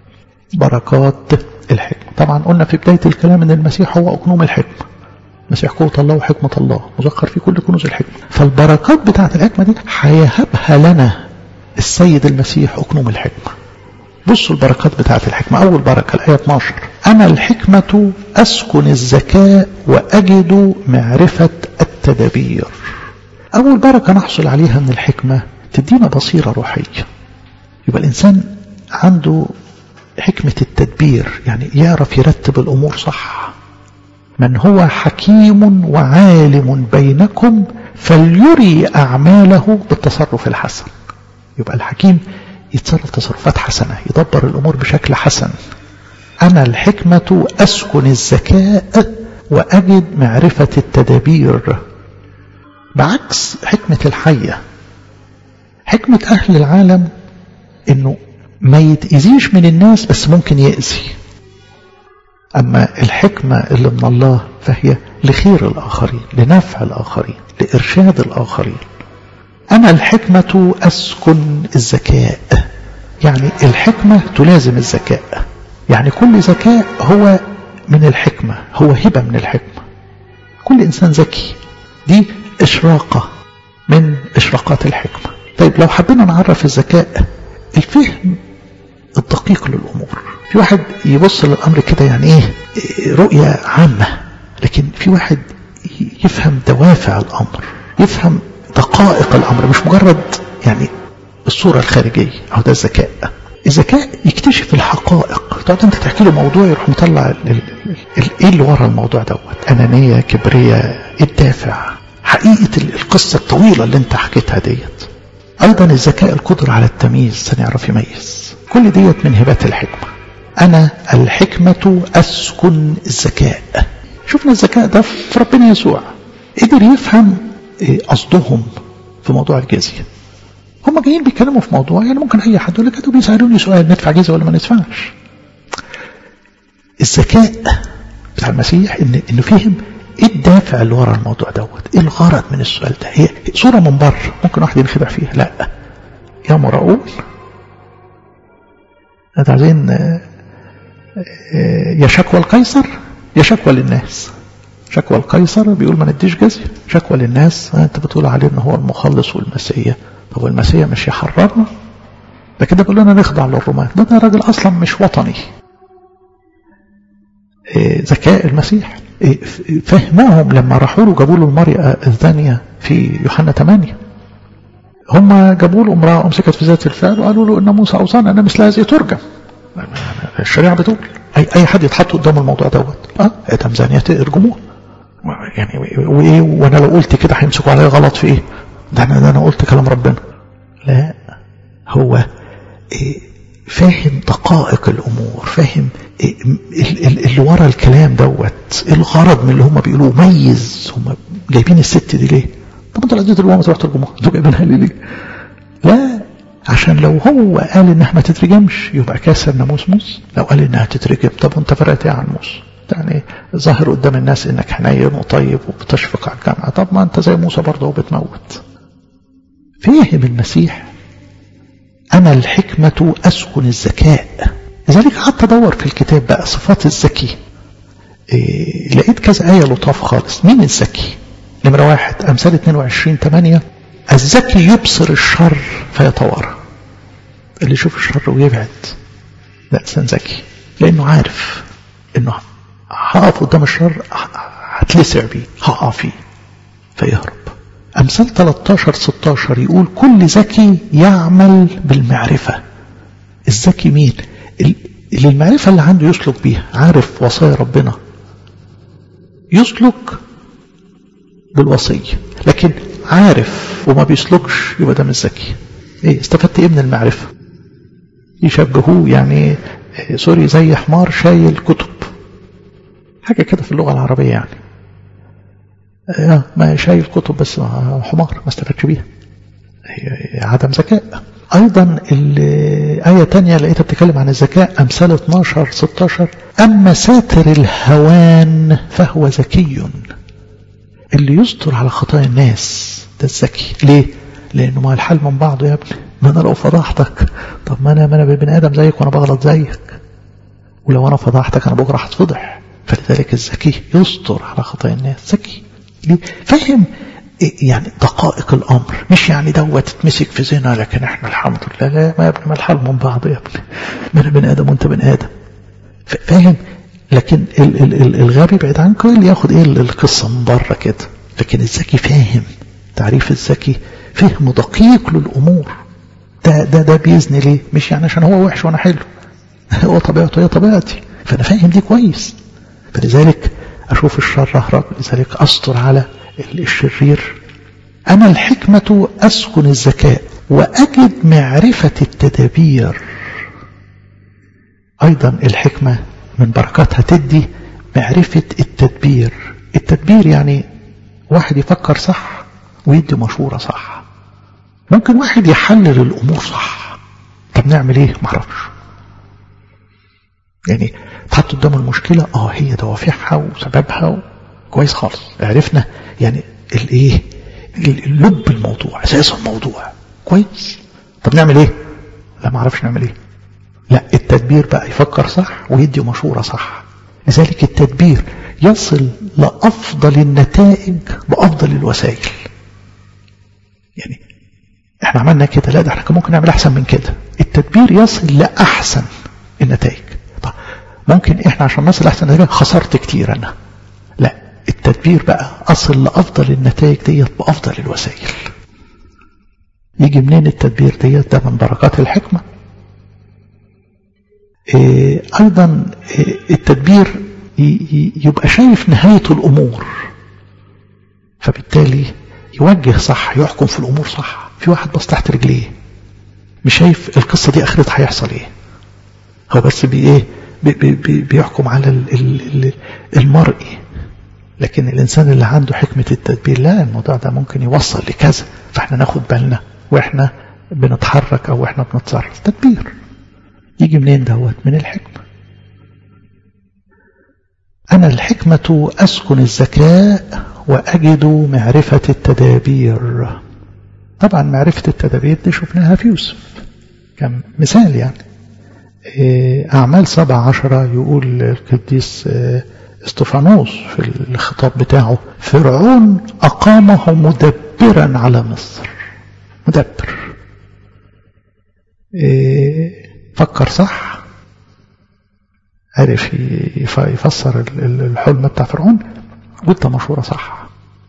بركات الحكمة طبعا قلنا في بداية الكلام ان المسيح هو أقنوم الحكمة المسيح قوة الله وحكمة الله مذكر في كل كنوز الحكمة فالبركات بتاعة الحكمة دي هيهبها لنا السيد المسيح أقنوم الحكمة بصوا البركات بتاعة الحكمة أول بركة الآية 12 أنا الحكمة أسكن الذكاء وأجد معرفة التدابير أول بركة نحصل عليها من الحكمة تدينا بصيرة روحية يبقى الإنسان عنده حكمة التدبير يعني يعرف يرتب الأمور صح من هو حكيم وعالم بينكم فليري أعماله بالتصرف الحسن يبقى الحكيم يتصرف تصرفات حسنة يدبر الأمور بشكل حسن أنا الحكمة أسكن الذكاء وأجد معرفة التدابير بعكس حكمة الحية حكمة أهل العالم إنه ما يتأذيش من الناس بس ممكن يأذي أما الحكمة اللي من الله فهي لخير الآخرين لنفع الآخرين لإرشاد الآخرين أنا الحكمة أسكن الذكاء يعني الحكمة تلازم الذكاء يعني كل ذكاء هو من الحكمة هو هبة من الحكمة كل إنسان ذكي دي إشراقة من إشراقات الحكمة طيب لو حبينا نعرف الذكاء الفهم الدقيق للأمور في واحد يبص للأمر كده يعني إيه رؤية عامة لكن في واحد يفهم دوافع الأمر يفهم دقائق الأمر مش مجرد يعني الصورة الخارجية أو ده الذكاء الذكاء يكتشف الحقائق تقعد انت تحكي له موضوع يروح مطلع ايه اللي ورا الموضوع دوت انانيه كبرياء الدافع حقيقه القصه الطويله اللي انت حكيتها ديت ايضا الذكاء القدره على التمييز يعرف يميز كل ديت من هبات الحكمه انا الحكمه اسكن الذكاء شفنا الذكاء ده في ربنا يسوع قدر يفهم قصدهم في موضوع الجزيه هم جايين بيتكلموا في موضوع يعني ممكن اي حد يقول لك انتوا بيسالوني سؤال ندفع جزيه ولا ما ندفعش الذكاء بتاع المسيح ان انه فهم ايه الدافع اللي ورا الموضوع دوت ايه الغرض من السؤال ده هي صوره من بره ممكن واحد ينخدع فيها لا يا مراؤون انت عايزين يا شكوى القيصر يا شكوى للناس شكوى القيصر بيقول ما نديش جزيه شكوى للناس انت بتقول عليه ان هو المخلص والمسيح طب المسيح مش يحررنا ده كده بيقول لنا نخضع للرومان ده ده راجل اصلا مش وطني إيه ذكاء المسيح إيه فهمهم لما راحوا له جابوا له المرأة الثانية في يوحنا 8 هم جابوا له امرأة أمسكت في ذات الفعل وقالوا له إن موسى أوصانا أن مثل هذه ترجم الشريعة بتقول أي أي حد يتحط قدام الموضوع دوت أه ادم زانية ارجموه يعني وإيه وأنا لو قلت كده هيمسكوا عليا غلط في إيه؟ ده أنا ده أنا قلت كلام ربنا لا هو إيه فاهم دقائق الأمور فاهم إيه اللي ورا الكلام دوت الغرض من اللي هم بيقولوه ميز هم جايبين الست دي ليه طب انتوا العزيز اللي ما تروح ترجموها انتوا جايبينها لي ليه لا عشان لو هو قال انها ما تترجمش يبقى كاسر ناموس موس لو قال انها تترجم طب انت فرقت ايه عن موسى يعني ظاهر قدام الناس انك حنين وطيب وبتشفق على الجامعه طب ما انت زي موسى برضه وبتموت فهم المسيح أنا الحكمة أسكن الذكاء لذلك قعدت أدور في الكتاب بقى صفات الذكي إيه لقيت كذا آية لطاف خالص مين الذكي نمرة واحد أمثال 22 8 الذكي يبصر الشر فيتوارى اللي يشوف الشر ويبعد ده إنسان ذكي لأنه عارف إنه هقف قدام الشر هتلسع بيه هقع فيه فيهرب أمثال 13 16 يقول كل ذكي يعمل بالمعرفة الذكي مين اللي المعرفة اللي عنده يسلك بيها عارف وصايا ربنا يسلك بالوصية لكن عارف وما بيسلكش يبقى ده مش ذكي ايه استفدت ايه من المعرفة يشبهوه يعني سوري زي حمار شايل كتب حاجة كده في اللغة العربية يعني آه ما شايل كتب بس حمار ما استفادش بيها عدم ذكاء أيضا الآية تانية لقيتها بتتكلم عن الذكاء أمثال 12 16 أما ساتر الهوان فهو ذكي اللي يستر على خطايا الناس ده الذكي ليه؟ لأنه ما الحال من بعضه يا ابني ما أنا لو فضحتك طب ما أنا ما أنا بني آدم زيك وأنا بغلط زيك ولو أنا فضحتك أنا بكرة هتفضح فلذلك الذكي يستر على خطايا الناس ذكي ليه؟ فهم يعني دقائق الأمر مش يعني دوت تتمسك في زنا لكن احنا الحمد لله لا ما يا ابني ما الحال من بعض يا ابني ما انا بني آدم وانت بني آدم فاهم لكن ال ال ال الغبي بعيد عنك اللي ياخد ايه القصة من بره كده لكن الذكي فاهم تعريف الذكي فهم دقيق للأمور ده ده ده بيزني ليه مش يعني عشان هو وحش وانا حلو هو طبيعته هي طبيعتي فانا فاهم دي كويس فلذلك أشوف الشر أهرب لذلك أسطر على الشرير أنا الحكمة أسكن الذكاء وأجد معرفة التدابير أيضا الحكمة من بركاتها تدي معرفة التدبير التدبير يعني واحد يفكر صح ويدي مشورة صح ممكن واحد يحلل الأمور صح طب نعمل ايه معرفش يعني تحط قدام المشكلة اه هي دوافعها وسببها و... كويس خالص عرفنا يعني الايه لب الموضوع اساس الموضوع كويس طب نعمل ايه لا ما اعرفش نعمل ايه لا التدبير بقى يفكر صح ويدي مشورة صح لذلك التدبير يصل لأفضل النتائج بأفضل الوسائل يعني احنا عملنا كده لا ده احنا كان ممكن نعمل احسن من كده التدبير يصل لأحسن النتائج طب ممكن احنا عشان نصل لأحسن النتائج خسرت كتير انا لا التدبير بقى أصل لأفضل النتائج ديت بأفضل الوسائل يجي منين التدبير ديت ده من بركات الحكمة إيه أيضا إيه التدبير يبقى شايف نهاية الأمور فبالتالي يوجه صح يحكم في الأمور صح في واحد بص تحت رجليه مش شايف القصة دي آخرتها هيحصل إيه هو بس بي إيه بي بي بيحكم على المرئي لكن الإنسان اللي عنده حكمة التدبير لا الموضوع ده ممكن يوصل لكذا فإحنا ناخد بالنا وإحنا بنتحرك أو إحنا بنتصرف تدبير يجي منين دوت من الحكمة أنا الحكمة أسكن الذكاء وأجد معرفة التدابير طبعا معرفة التدابير دي شفناها في يوسف كان مثال يعني أعمال سبع عشرة يقول القديس استفانوس في الخطاب بتاعه فرعون أقامه مدبرا على مصر مدبر فكر صح عرف يفسر الحلم بتاع فرعون وادى مشورة صح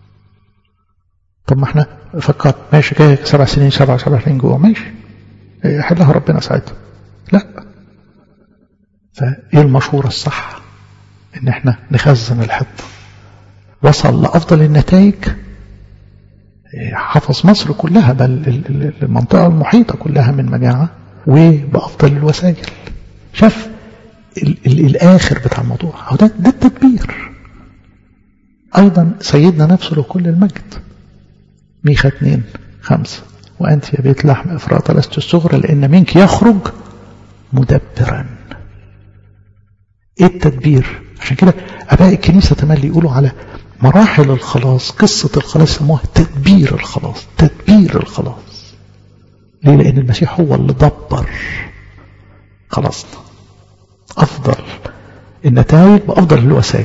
طب ما احنا فكر ماشي جاي سبع سنين سبع سبع سنين جوه ماشي حلها ربنا ساعتها لا فايه المشورة الصح ان احنا نخزن الحفظ وصل لافضل النتائج حفظ مصر كلها بل المنطقة المحيطة كلها من مجاعة وبأفضل الوسائل شاف ال ال الآخر بتاع الموضوع أو ده, ده التدبير أيضا سيدنا نفسه له كل المجد ميخا اتنين خمسة وأنت يا بيت لحم إفراط لست الصغرى لأن منك يخرج مدبرا إيه التدبير عشان كده أباء الكنيسة تملي يقولوا على مراحل الخلاص قصة الخلاص يسموها تدبير الخلاص تدبير الخلاص ليه لأن المسيح هو اللي دبر خلاصنا أفضل النتائج وأفضل الوسائل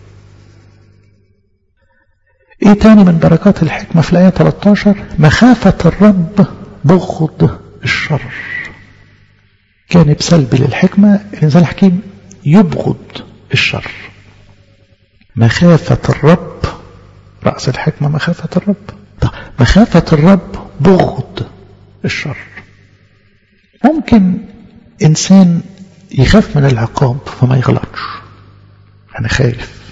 إيه تاني من بركات الحكمة في الآية 13 مخافة الرب بغض الشر جانب سلبي للحكمة الإنسان الحكيم يبغض الشر مخافة الرب رأس الحكمة مخافة الرب طيب مخافة الرب بغض الشر ممكن إنسان يخاف من العقاب فما يغلطش أنا خايف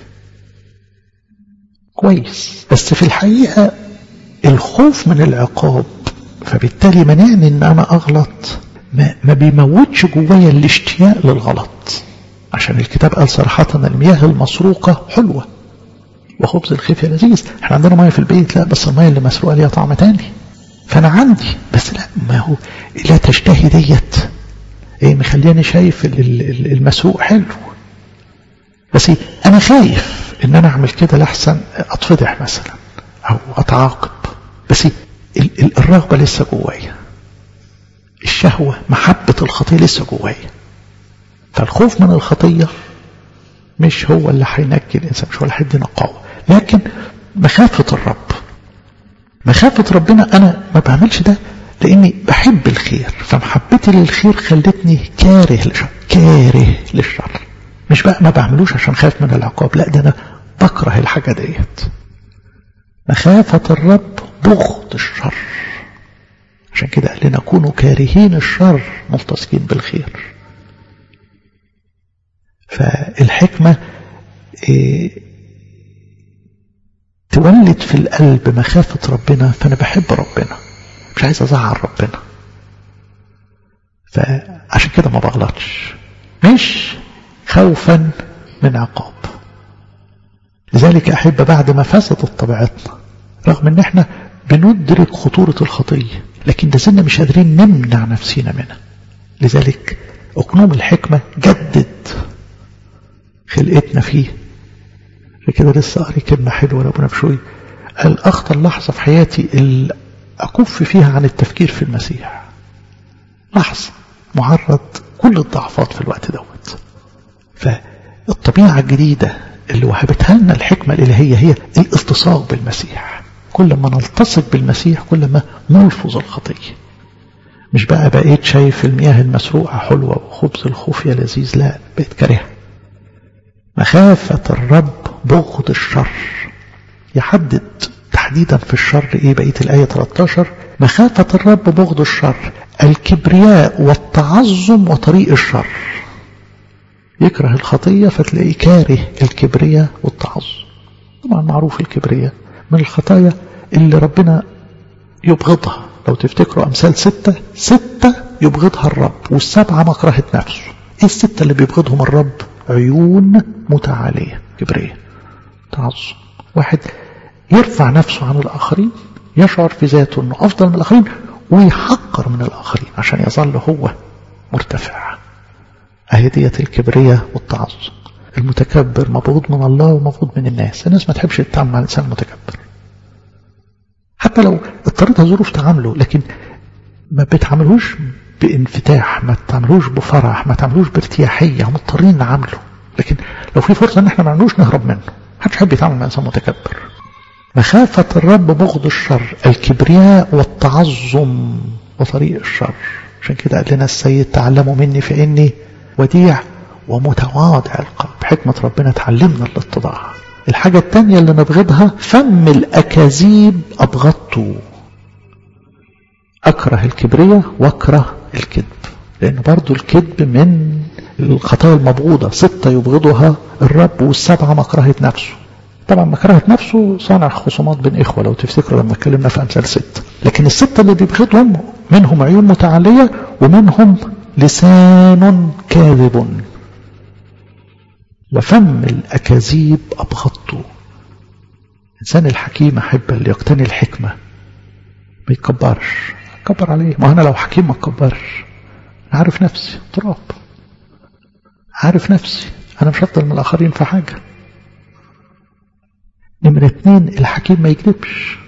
كويس بس في الحقيقة الخوف من العقاب فبالتالي منعني ان انا اغلط ما, ما بيموتش جوايا الاشتياق للغلط عشان الكتاب قال صراحة المياه المسروقة حلوة وخبز الخفية لذيذ احنا عندنا مية في البيت لا بس المية اللي مسروقة ليها طعم تاني فانا عندي بس لا ما هو لا تشتهي ديت ايه مخلياني شايف المسروق حلو بس انا خايف ان انا اعمل كده لحسن اتفضح مثلا او اتعاقب بس الرغبة لسه جوايا الشهوة محبة الخطية لسه جوايا فالخوف من الخطية مش هو اللي هينجي الإنسان مش هو اللي هيدي نقاوة لكن مخافة الرب مخافة ربنا أنا ما بعملش ده لأني بحب الخير فمحبتي للخير خلتني كاره للشر كاره للشر مش بقى ما بعملوش عشان خايف من العقاب لا ده أنا بكره الحاجة ديت مخافة الرب بغض الشر عشان كده قال لنا كونوا كارهين الشر ملتصقين بالخير فالحكمة إيه تولد في القلب مخافة ربنا فأنا بحب ربنا مش عايز أزعل ربنا فعشان كده ما بغلطش مش خوفا من عقاب لذلك أحب بعد ما فسدت طبيعتنا رغم ان احنا بندرك خطورة الخطية لكن ده مش قادرين نمنع نفسنا منها لذلك أقنوم الحكمة جدد خلقتنا فيه كده لسه قاري كلمة حلوة لأبونا بشوي قال أخطر لحظة في حياتي اللي أكف فيها عن التفكير في المسيح لحظة معرض كل الضعفات في الوقت دوت فالطبيعة الجديدة اللي وهبتها لنا الحكمة الإلهية هي الالتصاق بالمسيح كل ما نلتصق بالمسيح كل ما نلفظ الخطية مش بقى بقيت شايف المياه المسروقة حلوة وخبز الخوفية لذيذ لا بقيت كارهها مخافة الرب بغض الشر يحدد تحديدا في الشر ايه بقية الآية 13 مخافة الرب بغض الشر الكبرياء والتعظم وطريق الشر يكره الخطية فتلاقيه كاره الكبرياء والتعظم طبعا معروف الكبرياء من الخطايا اللي ربنا يبغضها لو تفتكروا أمثال ستة ستة يبغضها الرب والسبعة مكرهة نفسه ايه الستة اللي بيبغضهم الرب عيون متعالية كبرياء تعظم واحد يرفع نفسه عن الآخرين يشعر في ذاته أنه أفضل من الآخرين ويحقر من الآخرين عشان يظل هو مرتفع أهي ديت الكبرياء والتعظم المتكبر مبغوض من الله ومبغوض من الناس الناس ما تحبش تتعامل مع الإنسان المتكبر حتى لو اضطرتها ظروف تعامله لكن ما بتعاملوش بانفتاح ما تعملوش بفرح ما تعملوش بارتياحية هم مضطرين نعامله لكن لو في فرصة ان احنا ما نعملوش نهرب منه محدش يحب يتعامل مع انسان متكبر مخافة الرب بغض الشر الكبرياء والتعظم وطريق الشر عشان كده قال لنا السيد تعلموا مني فإني وديع ومتواضع القلب حكمة ربنا تعلمنا الاتضاع الحاجة التانية اللي نبغضها فم الأكاذيب أبغضته أكره الكبرياء واكره الكذب لأن برضو الكذب من الخطايا المبغوضة ستة يبغضها الرب والسبعة مكرهة نفسه طبعا مكرهة نفسه صانع خصومات بين إخوة لو تفتكروا لما اتكلمنا في أمثال ستة لكن الستة اللي بيبغضهم منهم عيون متعالية ومنهم لسان كاذب وفم الأكاذيب أبغضته الإنسان الحكيم أحب اللي يقتني الحكمة ما يتكبرش كبر عليه ما أنا لو حكيم ما اتكبرش عارف نفسي تراب عارف نفسي أنا مش أفضل من الآخرين في حاجة نمرة اتنين الحكيم ما يكذبش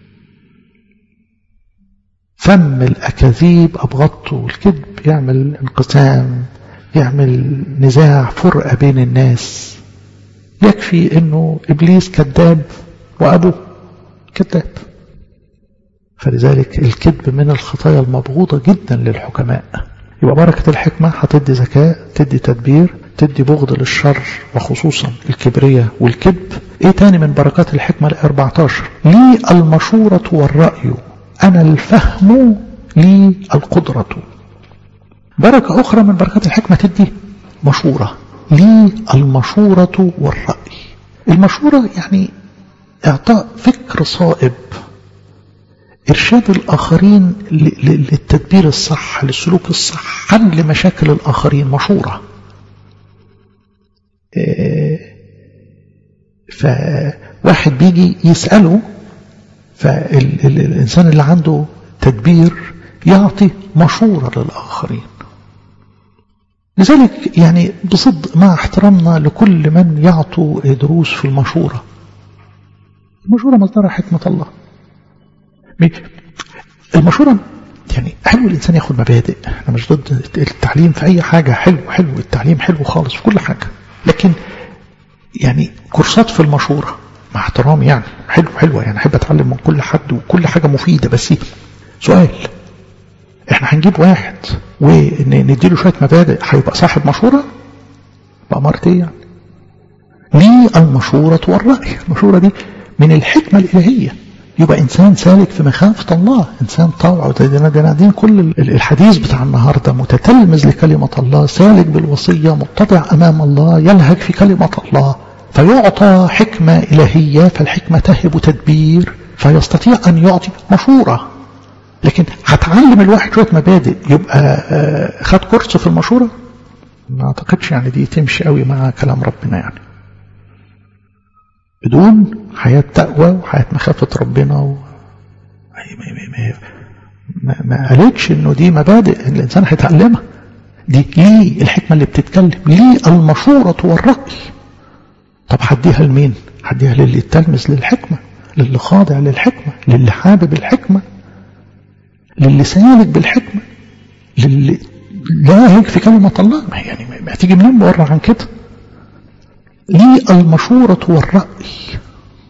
فم الأكاذيب أبغضته الكذب يعمل انقسام يعمل نزاع فرقة بين الناس يكفي انه ابليس كذاب وابوه كذاب فلذلك الكذب من الخطايا المبغوضة جدا للحكماء يبقى بركة الحكمة هتدي ذكاء تدي تدبير تدي بغض للشر وخصوصا الكبرية والكذب ايه تاني من بركات الحكمة ال 14 لي المشورة والرأي انا الفهم لي القدرة بركة أخرى من بركات الحكمة تدي مشورة لي المشورة والرأي المشورة يعني إعطاء فكر صائب إرشاد الآخرين للتدبير الصح للسلوك الصح حل مشاكل الآخرين مشورة فواحد بيجي يسأله فالإنسان اللي عنده تدبير يعطي مشورة للآخرين لذلك يعني بصدق مع احترامنا لكل من يعطوا دروس في المشورة المشورة مصدرها حكمة الله المشورة يعني حلو الإنسان ياخد مبادئ أنا مش ضد التعليم في أي حاجة حلو حلو التعليم حلو خالص في كل حاجة لكن يعني كورسات في المشورة مع احترامي يعني حلو حلوة يعني أحب أتعلم من كل حد وكل حاجة مفيدة بس سؤال احنا هنجيب واحد ونديله شوية مبادئ هيبقى صاحب مشورة بأمارة ايه يعني ليه المشورة والرأي المشورة دي من الحكمة الإلهية يبقى إنسان سالك في مخافة الله إنسان طاوع وتدينا قاعدين كل الحديث بتاع النهاردة متتلمذ لكلمة الله سالك بالوصية متضع أمام الله يلهج في كلمة الله فيعطى حكمة إلهية فالحكمة تهب تدبير فيستطيع أن يعطي مشورة لكن هتعلم الواحد شوية مبادئ يبقى خد كورس في المشورة ما اعتقدش يعني دي تمشي قوي مع كلام ربنا يعني بدون حياة تقوى وحياة مخافة ربنا و... ما, ما, ما قالتش انه دي مبادئ الانسان هيتعلمها دي ليه الحكمة اللي بتتكلم ليه المشورة والرأي طب هديها لمين هديها للي يتلمس للحكمة للي خاضع للحكمة للي حابب الحكمة للي سالك بالحكمة للي لاهج في كلمة الله ما يعني ما هتيجي منين بره عن كده لي المشورة والرأي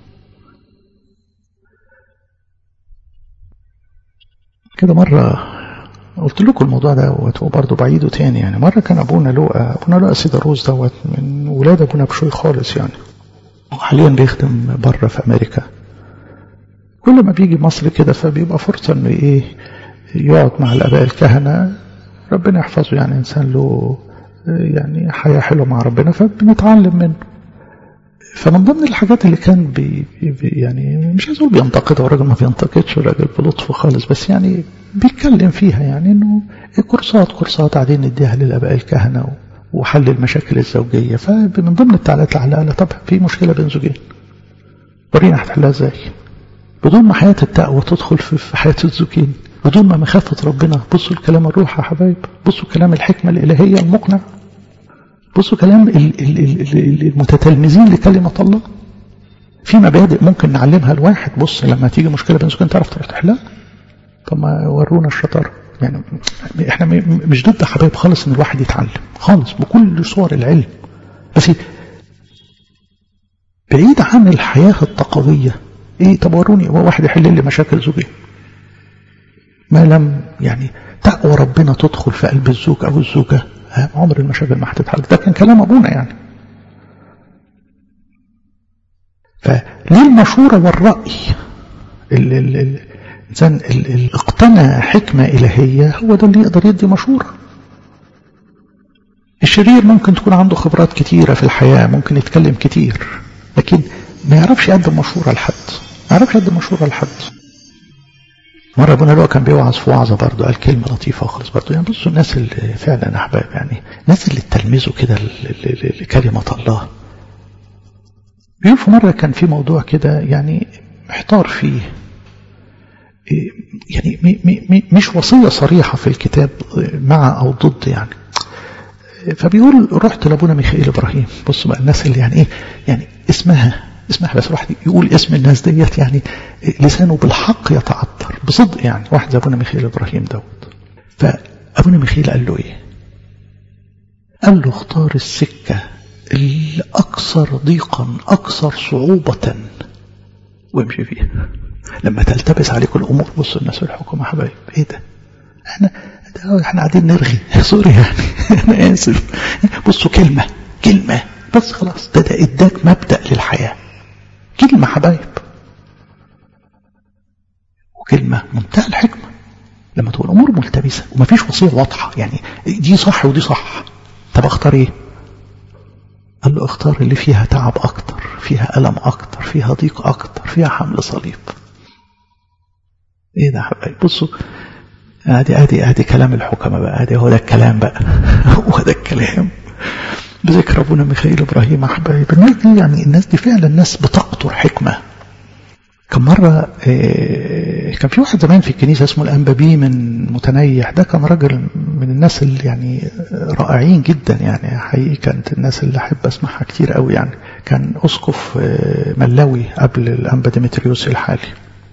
كده مرة قلت لكم الموضوع ده وبرضه بعيده تاني يعني مرة كان أبونا لوقا أبونا لوقا سيداروس دوت من ولاد أبونا بشوي خالص يعني وحاليا بيخدم بره في أمريكا كل ما بيجي مصر كده فبيبقى فرصة إنه إيه يقعد مع الآباء الكهنة ربنا يحفظه يعني إنسان له يعني حياة حلوة مع ربنا فبنتعلم منه فمن ضمن الحاجات اللي كان بي بي يعني مش عايز اقول بينتقدها الراجل ما بينتقدش الراجل بلطف خالص بس يعني بيتكلم فيها يعني انه كورسات كورسات قاعدين نديها للاباء الكهنه وحل المشاكل الزوجيه فمن ضمن التعليقات اللي علقها طب في مشكله بين زوجين ورينا هتحلها ازاي بدون ما حياه التقوى تدخل في حياه الزوجين بدون ما مخافه ربنا بصوا الكلام الروح يا حبايب بصوا كلام الحكمه الالهيه المقنع بصوا كلام المتتلمذين لكلمة الله في مبادئ ممكن نعلمها الواحد بص لما تيجي مشكلة بين زوجين تعرف تروح تحلها طب ما ورونا الشطارة يعني احنا مش ضد حبايب خالص ان الواحد يتعلم خالص بكل صور العلم بس بعيد عن الحياة التقوية ايه طب وروني هو واحد يحل لي مشاكل زوجين ما لم يعني تقوى ربنا تدخل في قلب الزوج او الزوجة عمر المشاكل ما هتتحل ده كان كلام ابونا يعني فليه المشورة والرأي الإنسان اللي اقتنى حكمة إلهية هو ده اللي يقدر يدي مشورة الشرير ممكن تكون عنده خبرات كتيرة في الحياة ممكن يتكلم كتير لكن ما يعرفش يقدم مشورة لحد ما يعرفش يقدم مشورة لحد مرة ابونا لو كان بيوعظ في وعظة برضه قال كلمة لطيفة خالص برضه يعني بصوا الناس اللي فعلا أحباب يعني الناس اللي تلمذوا كده لكلمة الله بيقول في مرة كان في موضوع كده يعني محتار فيه يعني مي مي مش وصية صريحة في الكتاب مع أو ضد يعني فبيقول رحت لابونا ميخائيل إبراهيم بصوا بقى الناس اللي يعني إيه يعني اسمها اسمها بس الواحد يقول اسم الناس ديت يعني لسانه بالحق يتعطر بصدق يعني واحد زي ابونا ميخائيل ابراهيم دوت فابونا ميخائيل قال له ايه قال له اختار السكه الاكثر ضيقا اكثر صعوبه وامشي فيها لما تلتبس عليك الامور بص الناس الحكومه حبايب ايه ده احنا ده احنا قاعدين نرغي سوري يعني انا اسف بصوا كلمه كلمه بس خلاص ده ده اداك مبدا للحياه كلمة حبايب وكلمة منتهى الحكمة لما تبقى الأمور ملتبسة ومفيش وصية واضحة يعني دي صح ودي صح طب اختار ايه قال له اختار اللي فيها تعب أكتر فيها ألم أكتر فيها ضيق أكتر فيها حمل صليب ايه ده حبايب بصوا ادي ادي ادي كلام الحكمة بقى ادي هو ده الكلام بقى هو ده الكلام بذكر ابونا ميخائيل ابراهيم احبائي الناس دي يعني الناس دي فعلا ناس بتقطر حكمه كم مرة كان في واحد زمان في الكنيسة اسمه الأنبابي من متنيح ده كان راجل من الناس اللي يعني رائعين جدا يعني حقيقي كانت الناس اللي أحب أسمعها كتير قوي يعني كان أسقف ملاوي قبل الأنبا ديمتريوس الحالي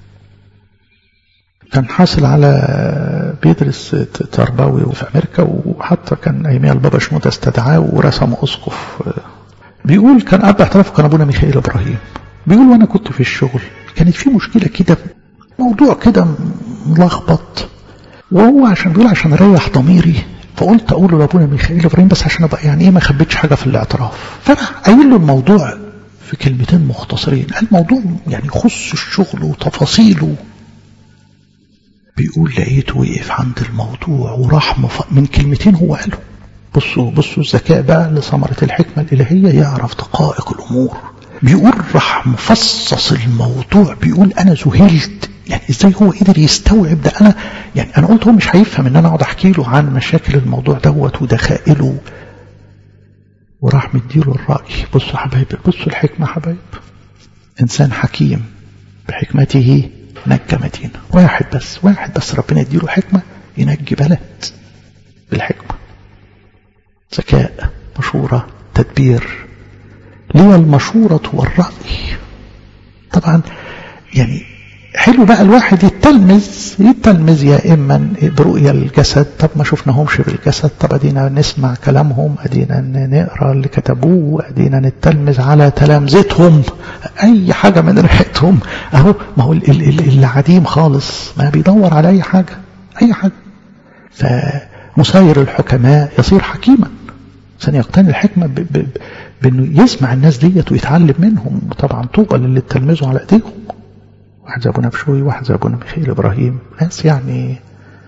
كان حاصل على بيدرس تربوي في أمريكا وحتى كان أياميها البابا شموتة استدعاه ورسم أسقف بيقول كان أب اعتراف كان أبونا ميخائيل إبراهيم بيقول وأنا كنت في الشغل كانت في مشكلة كده موضوع كده ملخبط وهو عشان بيقول عشان أريح ضميري فقلت أقول له لأبونا ميخائيل إبراهيم بس عشان أبقى يعني إيه ما خبيتش حاجة في الاعتراف فأنا قايل له الموضوع في كلمتين مختصرين الموضوع يعني يخص الشغل وتفاصيله بيقول لقيته وقف عند الموضوع وراح من كلمتين هو قاله بصوا بصوا الذكاء بقى لثمرة الحكمة الإلهية يعرف دقائق الأمور بيقول راح مفصص الموضوع بيقول أنا ذهلت يعني ازاي هو قدر يستوعب ده انا يعني انا قلت هو مش هيفهم ان انا اقعد احكي له عن مشاكل الموضوع دوت ودخائله وراح مديله الرأي بصوا يا حبايب بصوا الحكمة حبايب إنسان حكيم بحكمته نجى مدينة واحد بس واحد بس ربنا يديله حكمة ينجي بلد بالحكمة ذكاء مشورة تدبير لي المشورة والرأي طبعا يعني حلو بقى الواحد يتلمذ يتلمذ يا اما برؤيا الجسد طب ما شفناهمش بالجسد طب ادينا نسمع كلامهم ادينا نقرا اللي كتبوه ادينا نتلمذ على تلامذتهم اي حاجه من ريحتهم اهو ما هو اللي عديم خالص ما بيدور على اي حاجه اي حاجه فمساير الحكماء يصير حكيما عشان يقتني الحكمه ب ب بانه يسمع الناس ديت ويتعلم منهم طبعا طوبى للي اتلمذوا على ايديهم واحد زي ابونا بشوي واحد زي ابونا ميخائيل ابراهيم ناس يعني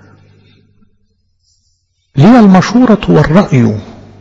لي المشورة والرأي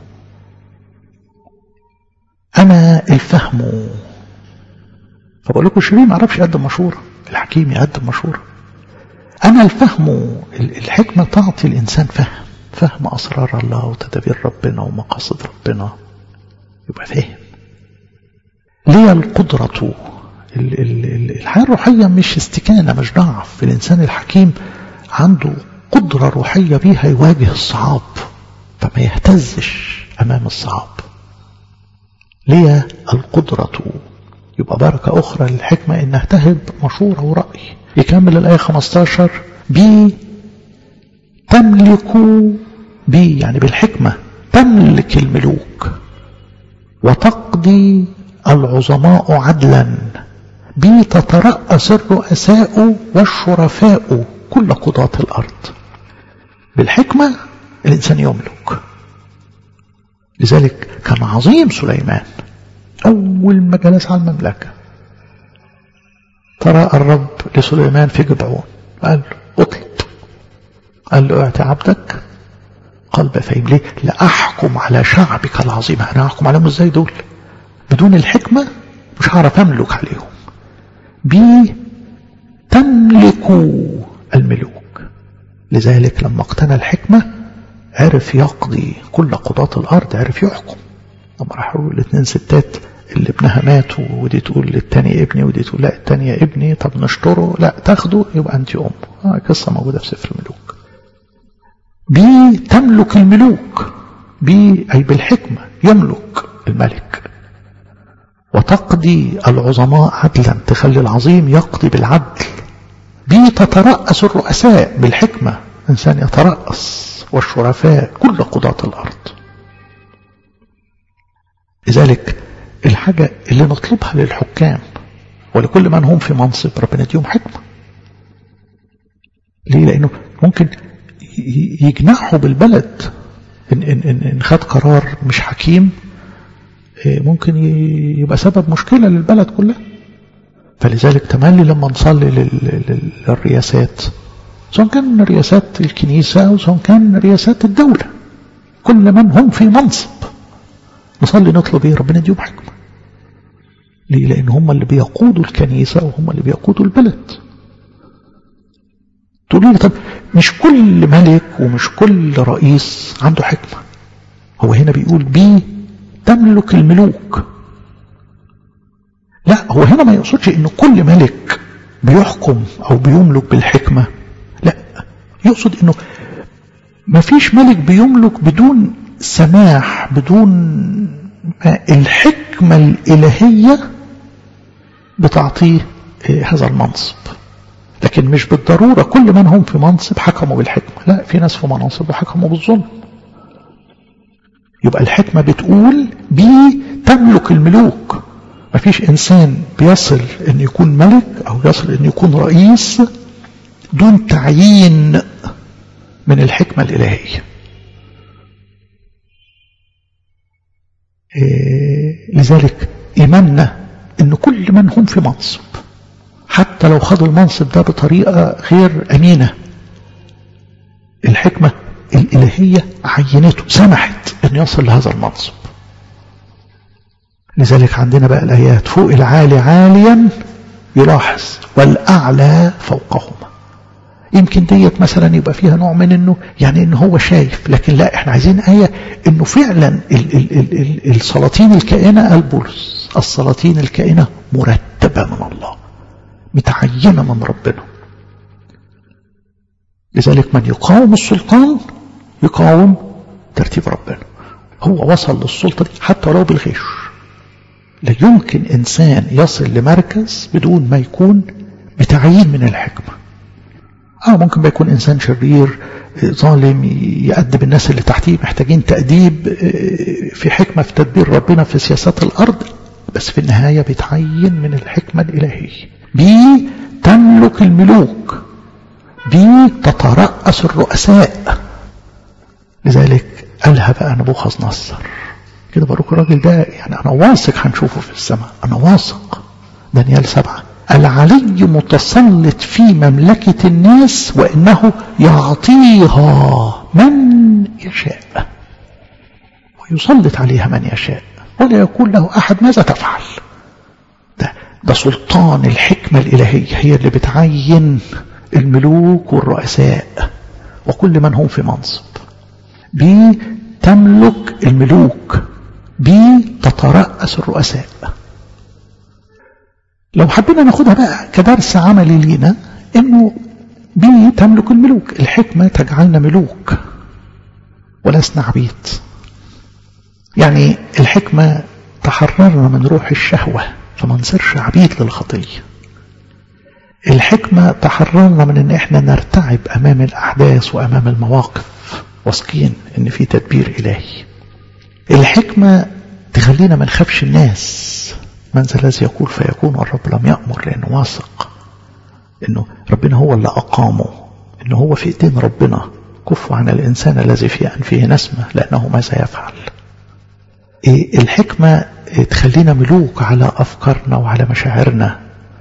أنا الفهم فبقول لكم الشريف ما يعرفش يقدم مشورة الحكيم يقدم مشورة أنا الفهم الحكمة تعطي الإنسان فهم فهم أسرار الله وتدابير ربنا ومقاصد ربنا يبقى فاهم لي القدرة الحياة الروحية مش استكانة مش ضعف الإنسان الحكيم عنده قدرة روحية بيها يواجه الصعاب فما يهتزش أمام الصعاب لي القدرة يبقى بركة أخرى للحكمة إنها تهب مشورة ورأي يكمل الآية 15 بي تملك بي يعني بالحكمة تملك الملوك وتقضي العظماء عدلا بي تترأس الرؤساء والشرفاء كل قضاة الأرض بالحكمة الإنسان يملك لذلك كان عظيم سليمان أول ما جلس على المملكة ترى الرب لسليمان في جبعون قال له اطلب قال له اعطي عبدك قلب فاهم ليه لأحكم على شعبك العظيم أنا أحكم عليهم ازاي دول بدون الحكمة مش هعرف أملك عليهم بي تملك الملوك لذلك لما اقتنى الحكمة عرف يقضي كل قضاة الأرض عرف يحكم لما راحوا الاثنين ستات اللي ابنها مات ودي تقول للتاني ابني ودي تقول لا التانية ابني طب نشطره لا تاخده يبقى انت ام آه قصة موجودة في سفر الملوك بي تملك الملوك بي أي بالحكمة يملك الملك وتقضي العظماء عدلا تخلي العظيم يقضي بالعدل بي تترأس الرؤساء بالحكمة إنسان يترأس والشرفاء كل قضاة الأرض لذلك الحاجة اللي نطلبها للحكام ولكل من هم في منصب ربنا يديهم حكمة ليه لأنه ممكن يجنحوا بالبلد إن, إن, إن, إن خد قرار مش حكيم ممكن يبقى سبب مشكلة للبلد كلها فلذلك تملي لما نصلي للرياسات سواء كان رياسات الكنيسة أو سواء كان رياسات الدولة كل من هم في منصب نصلي نطلب ايه ربنا يديهم حكمة ليه لأن هم اللي بيقودوا الكنيسة وهم اللي بيقودوا البلد تقولي لي طب مش كل ملك ومش كل رئيس عنده حكمة هو هنا بيقول بي تملك الملوك لا هو هنا ما يقصدش ان كل ملك بيحكم او بيملك بالحكمة لا يقصد انه ما فيش ملك بيملك بدون سماح بدون الحكمة الإلهية بتعطيه هذا المنصب لكن مش بالضرورة كل من هم في منصب حكموا بالحكمة لا في ناس في مناصب حكموا بالظلم يبقى الحكمة بتقول بي تملك الملوك ما فيش إنسان بيصل أن يكون ملك أو يصل أن يكون رئيس دون تعيين من الحكمة الإلهية إيه لذلك إيماننا أن كل من هم في منصب حتى لو خدوا المنصب ده بطريقة غير أمينة الحكمة الإلهية عينته سمحت أن يصل لهذا المنصب لذلك عندنا بقى الآيات فوق العالي عاليا يلاحظ والأعلى فوقهما يمكن ديت مثلا يبقى فيها نوع من انه يعني انه هو شايف لكن لا احنا عايزين آية انه فعلا ال ال ال ال السلاطين الكائنة البولس السلاطين الكائنة مرتبة من الله متعينة من ربنا لذلك من يقاوم السلطان يقاوم ترتيب ربنا هو وصل للسلطة دي حتى ولو بالغش لا يمكن إنسان يصل لمركز بدون ما يكون بتعيين من الحكمة اه ممكن بقى يكون انسان شرير ظالم يأدب الناس اللي تحتيه محتاجين تأديب في حكمة في تدبير ربنا في سياسات الأرض بس في النهاية بيتعين من الحكمة الإلهية بيه تملك الملوك بيه تترأس الرؤساء لذلك قالها بقى نبوخذ نصر كده بروك الراجل ده يعني أنا واثق هنشوفه في السماء أنا واثق دانيال سبعة العلي متسلط في مملكة الناس وإنه يعطيها من يشاء ويسلط عليها من يشاء ولا يقول له أحد ماذا تفعل ده, ده سلطان الحكمة الإلهية هي اللي بتعين الملوك والرؤساء وكل من هم في منصب بتملك الملوك بتترأس الرؤساء لو حبينا ناخدها بقى كدرس عملي لينا انه بيه تملك الملوك الحكمة تجعلنا ملوك ولسنا عبيد يعني الحكمة تحررنا من روح الشهوة فما نصيرش عبيد للخطية الحكمة تحررنا من ان احنا نرتعب امام الاحداث وامام المواقف واثقين ان في تدبير الهي الحكمة تخلينا ما نخافش الناس من ذا الذي يقول فيكون والرب لم يأمر لأنه واثق إنه ربنا هو اللي أقامه إنه هو في إيدين ربنا كفوا عن الإنسان الذي في أنفه نسمة لأنه ماذا يفعل إيه الحكمة تخلينا ملوك على أفكارنا وعلى مشاعرنا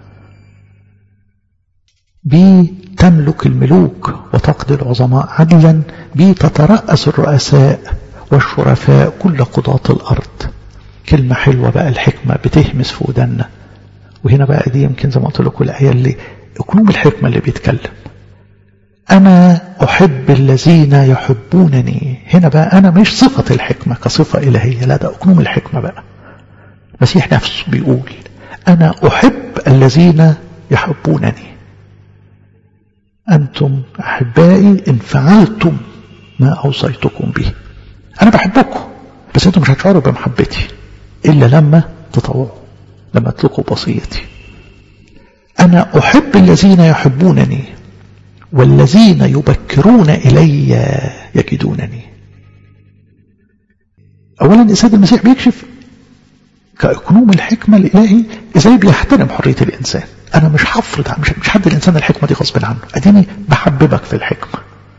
بي تملك الملوك وتقضي العظماء عدلا بي تترأس الرؤساء والشرفاء كل قضاة الأرض كلمة حلوة بقى الحكمة بتهمس في ودنا وهنا بقى دي يمكن زي ما قلت لكم الآية اللي أكنوم الحكمة اللي بيتكلم أنا أحب الذين يحبونني هنا بقى أنا مش صفة الحكمة كصفة إلهية لا ده أكنوم الحكمة بقى المسيح نفسه بيقول أنا أحب الذين يحبونني أنتم أحبائي إن فعلتم ما أوصيتكم به أنا بحبكم بس أنتم مش هتشعروا بمحبتي إلا لما تطوعوا لما تلقوا بصيتي أنا أحب الذين يحبونني والذين يبكرون إلي يجدونني أولا السيد المسيح بيكشف كأكنوم الحكمة الإلهي إزاي بيحترم حرية الإنسان أنا مش هفرض مش مش حد الإنسان الحكمة دي غصب عنه أديني بحببك في الحكمة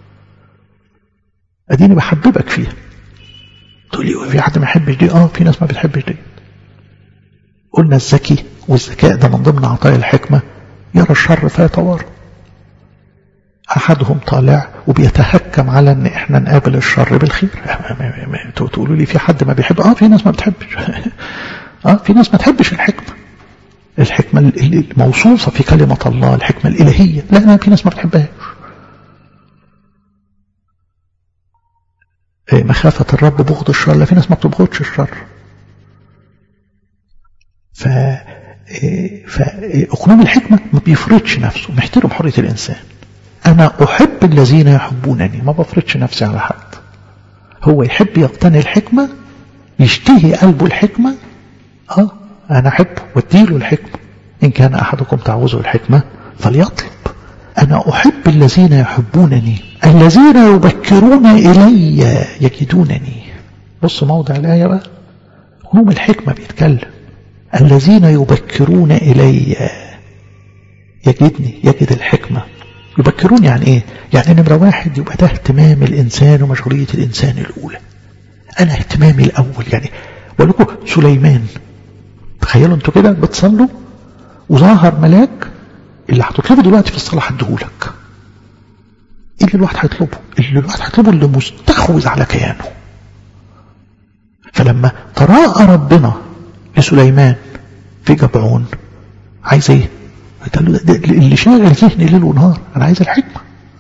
أديني بحببك فيها تقول لي في حد ما يحبش دي اه في ناس ما بتحبش دي قلنا الذكي والذكاء ده من ضمن عطايا الحكمة يرى الشر فيتوارى أحدهم طالع وبيتهكم على ان احنا نقابل الشر بالخير تقولوا لي في حد ما بيحب اه في ناس ما بتحبش اه في ناس ما تحبش الحكمة الحكمة الموصوفة في كلمة الله الحكمة الإلهية لا لا في ناس ما بتحبهاش مخافة الرب بغض الشر لا في ناس ما بتبغضش الشر ف فأقنوم الحكمة ما بيفرضش نفسه محترم حرية الإنسان أنا أحب الذين يحبونني ما بفرضش نفسي على حد هو يحب يقتني الحكمة يشتهي قلبه الحكمة آه أنا أحبه واديله الحكمة إن كان أحدكم تعوزه الحكمة فليطلب أنا أحب الذين يحبونني الذين يبكرون إلي يجدونني بص موضع الآية بقى هم الحكمة بيتكلم الذين يبكرون إلي يجدني يجد الحكمة يبكرون يعني ايه يعني نمرة واحد يبقى ده اهتمام الإنسان ومشغولية الإنسان الأولى أنا اهتمامي الأول يعني ولكم سليمان تخيلوا انتوا كده بتصلوا وظهر ملاك اللي هتطلبه دلوقتي في الصلاة هديهولك ايه اللي الواحد هيطلبه اللي الواحد هيطلبه اللي مستحوذ على كيانه فلما تراءى ربنا لسليمان في جبعون عايز ايه قال له ده اللي شاغل ذهني ليل ونهار انا عايز الحكمه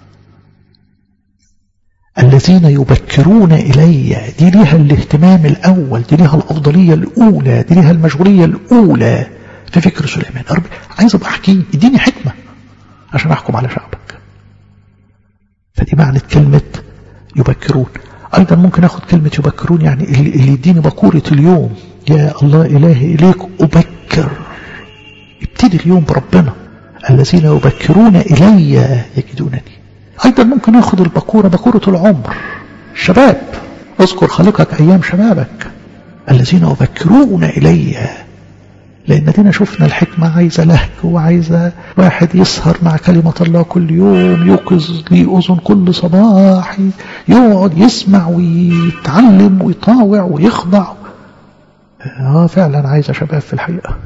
الذين يبكرون إلي دي ليها الاهتمام الأول دي ليها الأفضلية الأولى دي ليها المشغولية الأولى في فكر سليمان رب عايز أبقى حكيم اديني حكمة عشان أحكم على شعبك فدي معنى كلمة يبكرون أيضا ممكن أخذ كلمة يبكرون يعني اللي يديني بكورة اليوم يا الله إلهي إليك أبكر ابتدي اليوم بربنا الذين يبكرون إلي يجدونني أيضا ممكن ياخد البكورة بكورة العمر الشباب اذكر خالقك أيام شبابك الذين يبكرون إلي لأن دينا شفنا الحكمة عايزة لهج وعايزة واحد يسهر مع كلمة الله كل يوم يوقظ لي أذن كل صباح يقعد يسمع ويتعلم ويطاوع ويخضع اه فعلا عايزة شباب في الحقيقة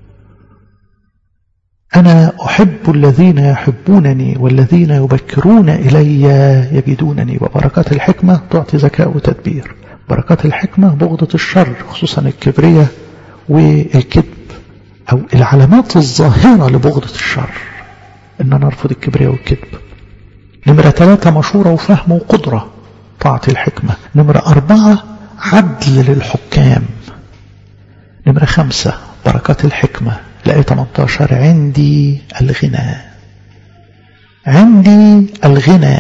أنا أحب الذين يحبونني والذين يبكرون إلي يجدونني وبركات الحكمة تعطي ذكاء وتدبير بركات الحكمة بغضة الشر خصوصا الكبرية والكذب أو العلامات الظاهرة لبغضة الشر إن أنا أرفض الكبرياء والكذب نمرة ثلاثة مشورة وفهم وقدرة تعطي الحكمة نمرة أربعة عدل للحكام نمرة خمسة بركات الحكمة لآية 18 عندي الغنى عندي الغنى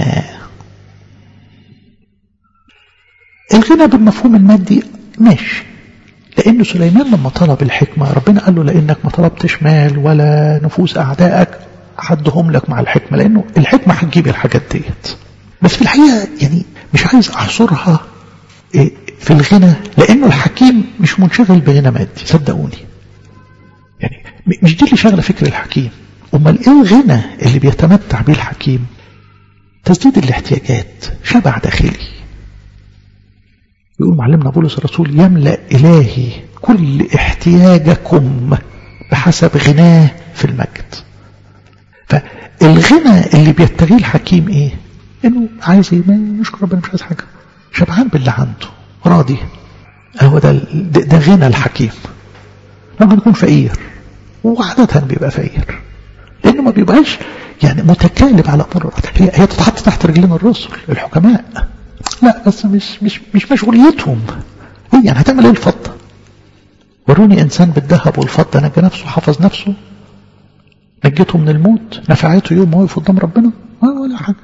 الغنى بالمفهوم المادي ماشي لأن سليمان لما طلب الحكمة ربنا قال له لأنك ما طلبتش مال ولا نفوس أعدائك حدهم لك مع الحكمة لأنه الحكمة هتجيب الحاجات ديت بس في الحقيقة يعني مش عايز أحصرها في الغنى لأنه الحكيم مش منشغل بغنى مادي صدقوني يعني مش دي اللي شغلة فكر الحكيم أمال إيه الغنى اللي بيتمتع به الحكيم تسديد الاحتياجات شبع داخلي يقول معلمنا بولس الرسول يملأ إلهي كل احتياجكم بحسب غناه في المجد فالغنى اللي بيبتغيه الحكيم ايه انه عايز ايه يشكر ربنا مش عايز حاجه شبعان باللي عنده راضي هو ده ده, ده غنى الحكيم ممكن يكون فقير وعادة بيبقى فقير لانه ما بيبقاش يعني متكالب على امور هي هي تتحط تحت رجلين الرسل الحكماء لا بس مش مش مش مشغوليتهم هي يعني هتعمل ايه الفضه وروني انسان بالذهب والفضه نجى نفسه حفظ نفسه نجته من الموت نفعته يوم ما وقف قدام ربنا ولا حاجه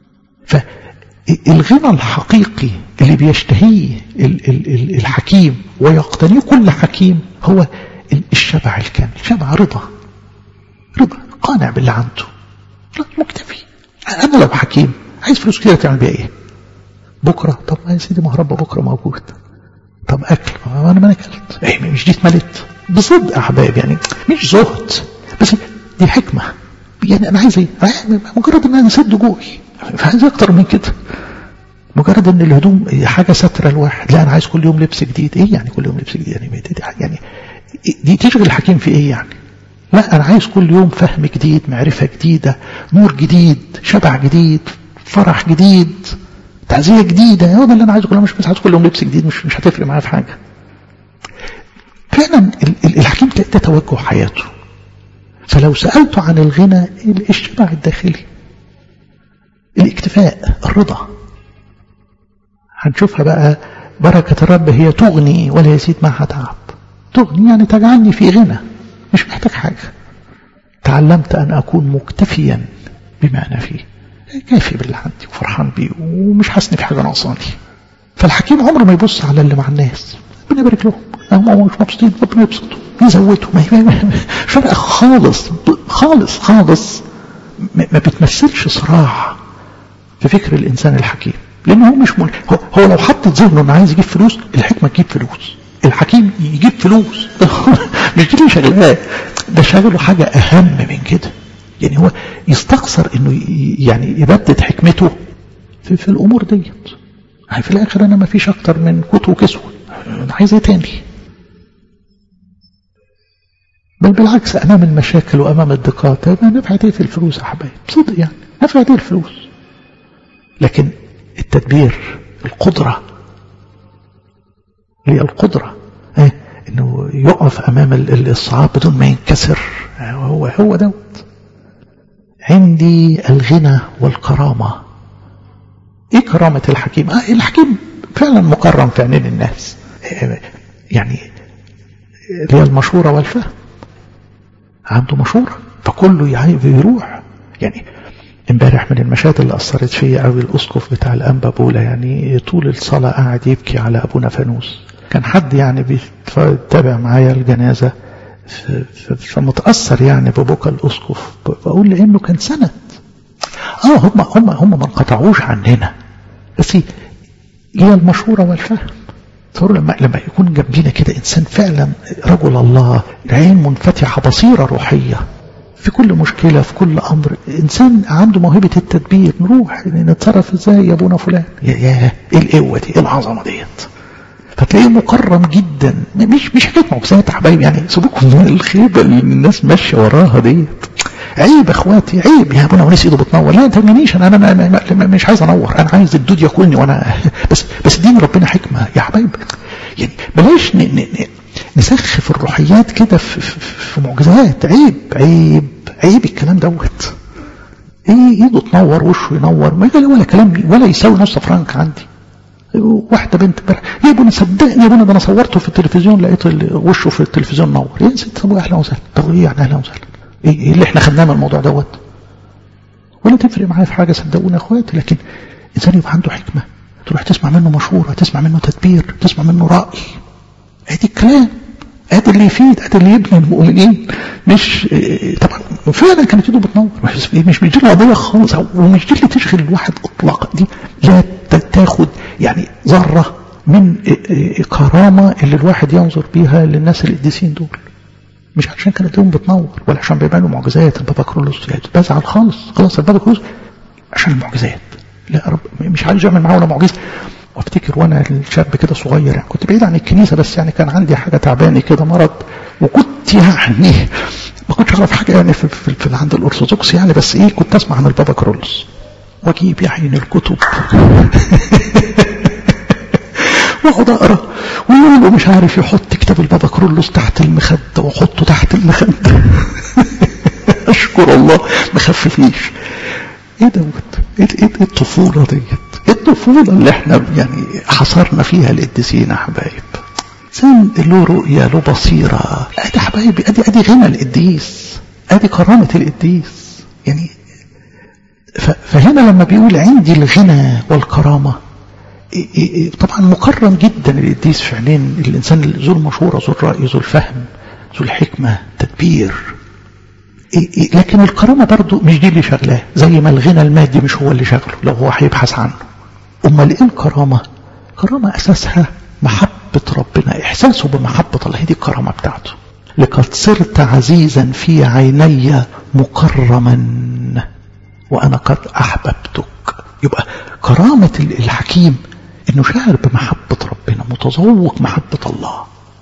فالغنى الحقيقي اللي بيشتهيه الحكيم ويقتنيه كل حكيم هو الشبع الكامل شبع رضا رضا قانع باللي عنده مكتفي انا لو حكيم عايز فلوس كتير تعمل بيها ايه بكره طب ما يا سيدي ما رب بكره موجود طب اكل ما انا ما اكلت ايه مش دي اتملت بصدق احباب يعني مش زهد بس دي حكمه يعني انا عايز ايه مجرد ان انا اسد جوعي فعايز اكتر من كده مجرد ان الهدوم حاجه ستره الواحد لا انا عايز كل يوم لبس جديد ايه يعني كل يوم لبس جديد يعني يعني دي تشغل الحكيم في ايه يعني لا انا عايز كل يوم فهم جديد معرفه جديده نور جديد شبع جديد فرح جديد تعزيه جديده هو ده اللي انا عايزه كل مش بس عايز كل يوم لبس جديد مش مش هتفرق معايا في حاجه فعلا الحكيم ده توجه حياته فلو سالته عن الغنى الشبع الداخلي الاكتفاء الرضا هنشوفها بقى بركة الرب هي تغني ولا يزيد معها تعب تغني يعني تجعلني في غنى مش محتاج حاجة تعلمت أن أكون مكتفيا بما أنا فيه كافي باللي عندي وفرحان بيه ومش حاسني في حاجة ناقصاني فالحكيم عمره ما يبص على اللي مع الناس ربنا يبارك لهم هم مش مبسوطين ربنا يبسطهم يزودهم مش فارقة خالص خالص خالص ما بتمثلش صراع في فكر الإنسان الحكيم لأنه هو مش من... هو, هو لو حط ذهنه إنه عايز يجيب فلوس الحكمة تجيب فلوس الحكيم يجيب فلوس مش دي اللي شغلاه ده شغله حاجة أهم من كده يعني هو يستقصر إنه يعني يبدد حكمته في, في الأمور ديت يعني في الآخر أنا ما فيش أكتر من كوت وكسوة أنا عايز إيه تاني بل بالعكس أمام المشاكل وأمام الضيقات نفعت إيه في الفلوس يا حبايب صدق يعني نفعت إيه الفلوس لكن التدبير القدرة هي القدرة إيه؟ انه يقف امام الصعاب بدون ما ينكسر هو هو دوت عندي الغنى والكرامة ايه كرامة الحكيم آه الحكيم فعلا مكرم في عينين الناس يعني هي المشورة والفهم عنده مشورة فكله بيروح يعني امبارح من المشاهد اللي أثرت فيا قوي الأسقف بتاع الأنبا بولا يعني طول الصلاة قاعد يبكي على أبونا فانوس كان حد يعني بيتابع معايا الجنازة فمتأثر يعني ببكى الأسقف بقول لأنه كان سند اه هم هم هم ما انقطعوش عننا بس هي المشورة والفهم تصوروا لما لما يكون جنبينا كده انسان فعلا رجل الله عين منفتحة بصيرة روحية في كل مشكلة في كل أمر إنسان عنده موهبة التدبير نروح نتصرف إزاي يا أبونا فلان يا يا إيه القوة دي إيه العظمة ديت فتلاقيه مكرم جدا مش مش حكايه معجزات يا حبايبي يعني سيبوكم من الخيبه اللي الناس ماشيه وراها ديت عيب اخواتي عيب يا ابونا وناس ايده بتنور لا تهمنيش انا انا, أنا, أنا مش عايز انور انا عايز الدود ياكلني وانا بس بس دين ربنا حكمه يا حبايب يعني بلاش ن ن نسخف الروحيات كده في, في, في معجزات عيب عيب عيب الكلام دوت ايه ايده تنور وشه ينور ما ولا كلام ولا يساوي نص فرنك عندي واحدة بنت بره يا ابني صدقني يا ابني ده انا صورته في التلفزيون لقيت وشه في التلفزيون نور يا ست ابويا اهلا وسهلا طب ايه يعني اهلا وسهلا ايه اللي احنا خدناه من الموضوع دوت ولا تفرق معايا في حاجه صدقوني يا اخواتي لكن انسان يبقى عنده حكمه تروح تسمع منه مشوره تسمع منه تدبير تسمع منه راي ادي الكلام ادي اللي يفيد ادي اللي يبني المؤمنين مش طبعا فعلا كانت ايده بتنور مش مش دي القضيه خالص ومش دي اللي تشغل الواحد اطلاقا دي لا تاخد يعني ذره من كرامه اللي الواحد ينظر بيها للناس القديسين دول مش عشان كانت لهم بتنور ولا عشان بيبانوا معجزات البابا كرولوس بزعل خالص خلاص البابا كرولوس عشان المعجزات لا رب مش عايز يعمل معاه ولا معجزه وافتكر وانا الشاب كده صغير يعني كنت بعيد عن الكنيسه بس يعني كان عندي حاجه تعباني كده مرض وكنت يعني ما كنتش اعرف حاجه يعني في, في, في عند الارثوذكس يعني بس ايه كنت اسمع عن البابا كرولوس واجيب يا عيني الكتب واقعد اقرا ويقولوا مش عارف يحط كتاب البابا كرولوس تحت المخده واحطه تحت المخده اشكر الله ما خففنيش ايه دوت ايه ايه الطفوله ديت ايه الطفوله اللي احنا يعني حصرنا فيها القديسين يا حبايب انسان له رؤيه له بصيره ادي حبايبي ادي ادي غنى القديس ادي كرامه القديس يعني فهنا لما بيقول عندي الغنى والكرامه طبعا مكرم جدا القديس في عينين الانسان ذو المشوره ذو الراي ذو الفهم ذو الحكمه تدبير لكن الكرامه برضو مش دي اللي شغلاه زي ما الغنى المادي مش هو اللي شغله لو هو هيبحث عنه امال ايه الكرامه كرامه اساسها محبه ربنا احساسه بمحبه الله دي الكرامه بتاعته لقد صرت عزيزا في عيني مكرما وانا قد احببتك يبقى كرامه الحكيم انه شاعر بمحبه ربنا متذوق محبه الله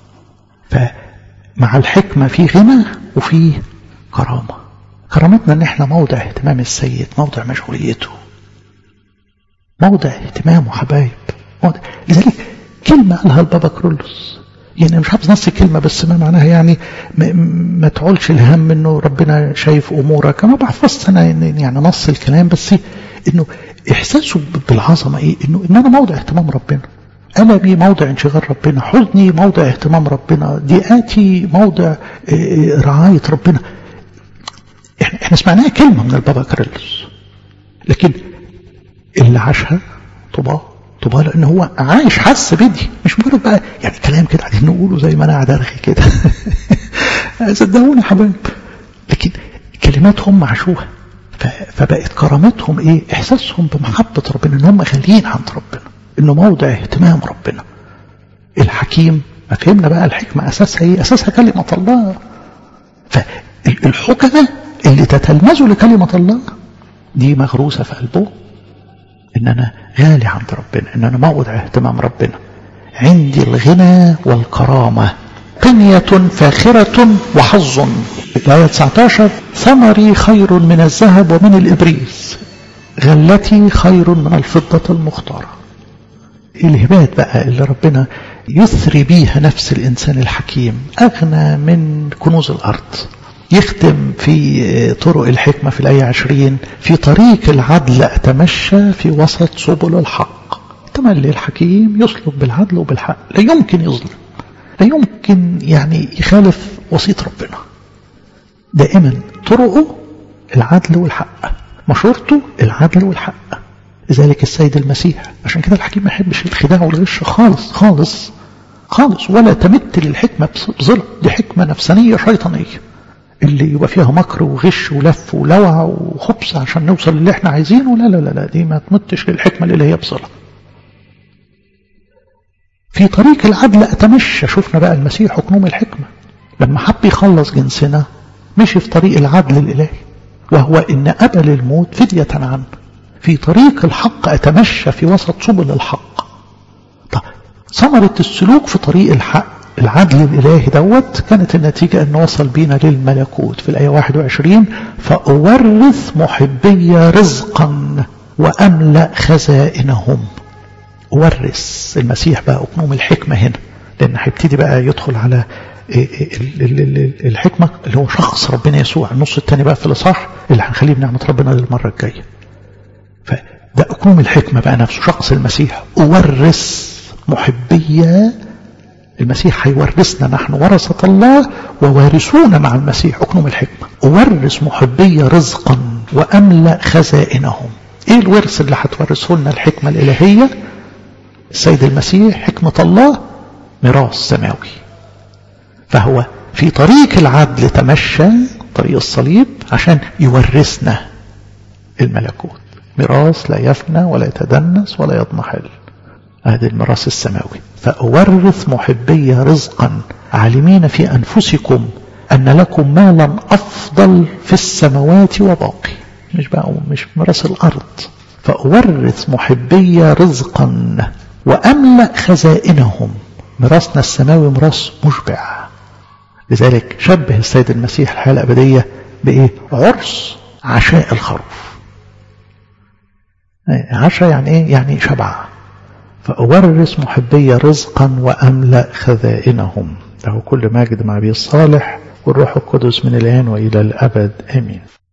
فمع الحكمه في غنى وفي كرامة كرامتنا ان احنا موضع اهتمام السيد موضع مشغوليته موضع اهتمامه حبايب موضع. لذلك كلمة قالها البابا كرولوس يعني مش حافظ نص الكلمة بس ما معناها يعني ما, ما تعولش الهم انه ربنا شايف امورك ما بحفظت انا يعني نص الكلام بس انه احساسه بالعظمة ايه انه ان انا موضع اهتمام ربنا ألمي موضع انشغال ربنا حزني موضع اهتمام ربنا ضيقاتي موضع رعاية ربنا احنا, احنا سمعناها كلمة من البابا كارلوس لكن اللي عاشها طباه طباه لان هو عايش حس بدي مش مجرد بقى يعني كلام كده قاعدين نقوله زي ما انا قاعد ارغي كده صدقوني يا حبايب لكن كلمات هم عاشوها فبقت كرامتهم ايه احساسهم بمحبة ربنا ان هم غاليين عند ربنا انه موضع اهتمام ربنا الحكيم ما فهمنا بقى الحكمة اساسها ايه اساسها كلمة الله فالحكمة اللي تتلمذوا لكلمة الله دي مغروسة في قلبه ان انا غالي عند ربنا ان انا موضع اهتمام ربنا عندي الغنى والكرامة قنية فاخرة وحظ الآية 19 ثمري خير من الذهب ومن الإبريز غلتي خير من الفضة المختارة الهبات بقى اللي ربنا يثري بيها نفس الإنسان الحكيم أغنى من كنوز الأرض يختم في طرق الحكمة في الآية عشرين في طريق العدل أتمشى في وسط سبل الحق تملي الحكيم يسلك بالعدل وبالحق لا يمكن يظلم لا يمكن يعني يخالف وسيط ربنا دائما طرقه العدل والحق مشورته العدل والحق لذلك السيد المسيح عشان كده الحكيم ما يحبش الخداع والغش خالص خالص خالص ولا تمت للحكمة بظلم دي حكمة نفسانية شيطانية اللي يبقى فيها مكر وغش ولف ولوع وخبص عشان نوصل للي احنا عايزينه لا لا لا, لا دي ما تمتش للحكمة اللي هي بصلة في طريق العدل أتمشى شفنا بقى المسيح حكمه الحكمة لما حب يخلص جنسنا مشي في طريق العدل الإلهي وهو إن قبل الموت فدية عنه في طريق الحق أتمشى في وسط سبل الحق طب ثمرة السلوك في طريق الحق العدل الإلهي دوت كانت النتيجة أن وصل بينا للملكوت في الآية 21 فأورث محبي رزقا وأملأ خزائنهم أورث المسيح بقى أقنوم الحكمة هنا لأن هيبتدي بقى يدخل على الحكمة اللي هو شخص ربنا يسوع النص الثاني بقى في الإصحاح اللي هنخليه بنعمة ربنا للمرة الجاية فده أقنوم الحكمة بقى نفسه شخص المسيح أورث محبي المسيح هيورثنا نحن ورثة الله ووارثون مع المسيح أقنوم الحكمة أورث محبي رزقا وأملأ خزائنهم إيه الورث اللي هتورثه لنا الحكمة الإلهية السيد المسيح حكمة الله ميراث سماوي فهو في طريق العدل تمشى طريق الصليب عشان يورثنا الملكوت ميراث لا يفنى ولا يتدنس ولا يضمحل هذا الميراث السماوي فأورث محبي رزقا عالمين في أنفسكم أن لكم مالا أفضل في السماوات وباقي مش بقى مش ميراث الأرض فأورث محبي رزقا وأملأ خزائنهم ميراثنا السماوي ميراث مشبع لذلك شبه السيد المسيح الحياة الأبدية بإيه؟ عرس عشاء الخروف عشاء يعني إيه؟ يعني شبع فأورث محبي رزقا وأملأ خزائنهم له كل ماجد مع أبي الصالح والروح القدس من الآن وإلى الأبد آمين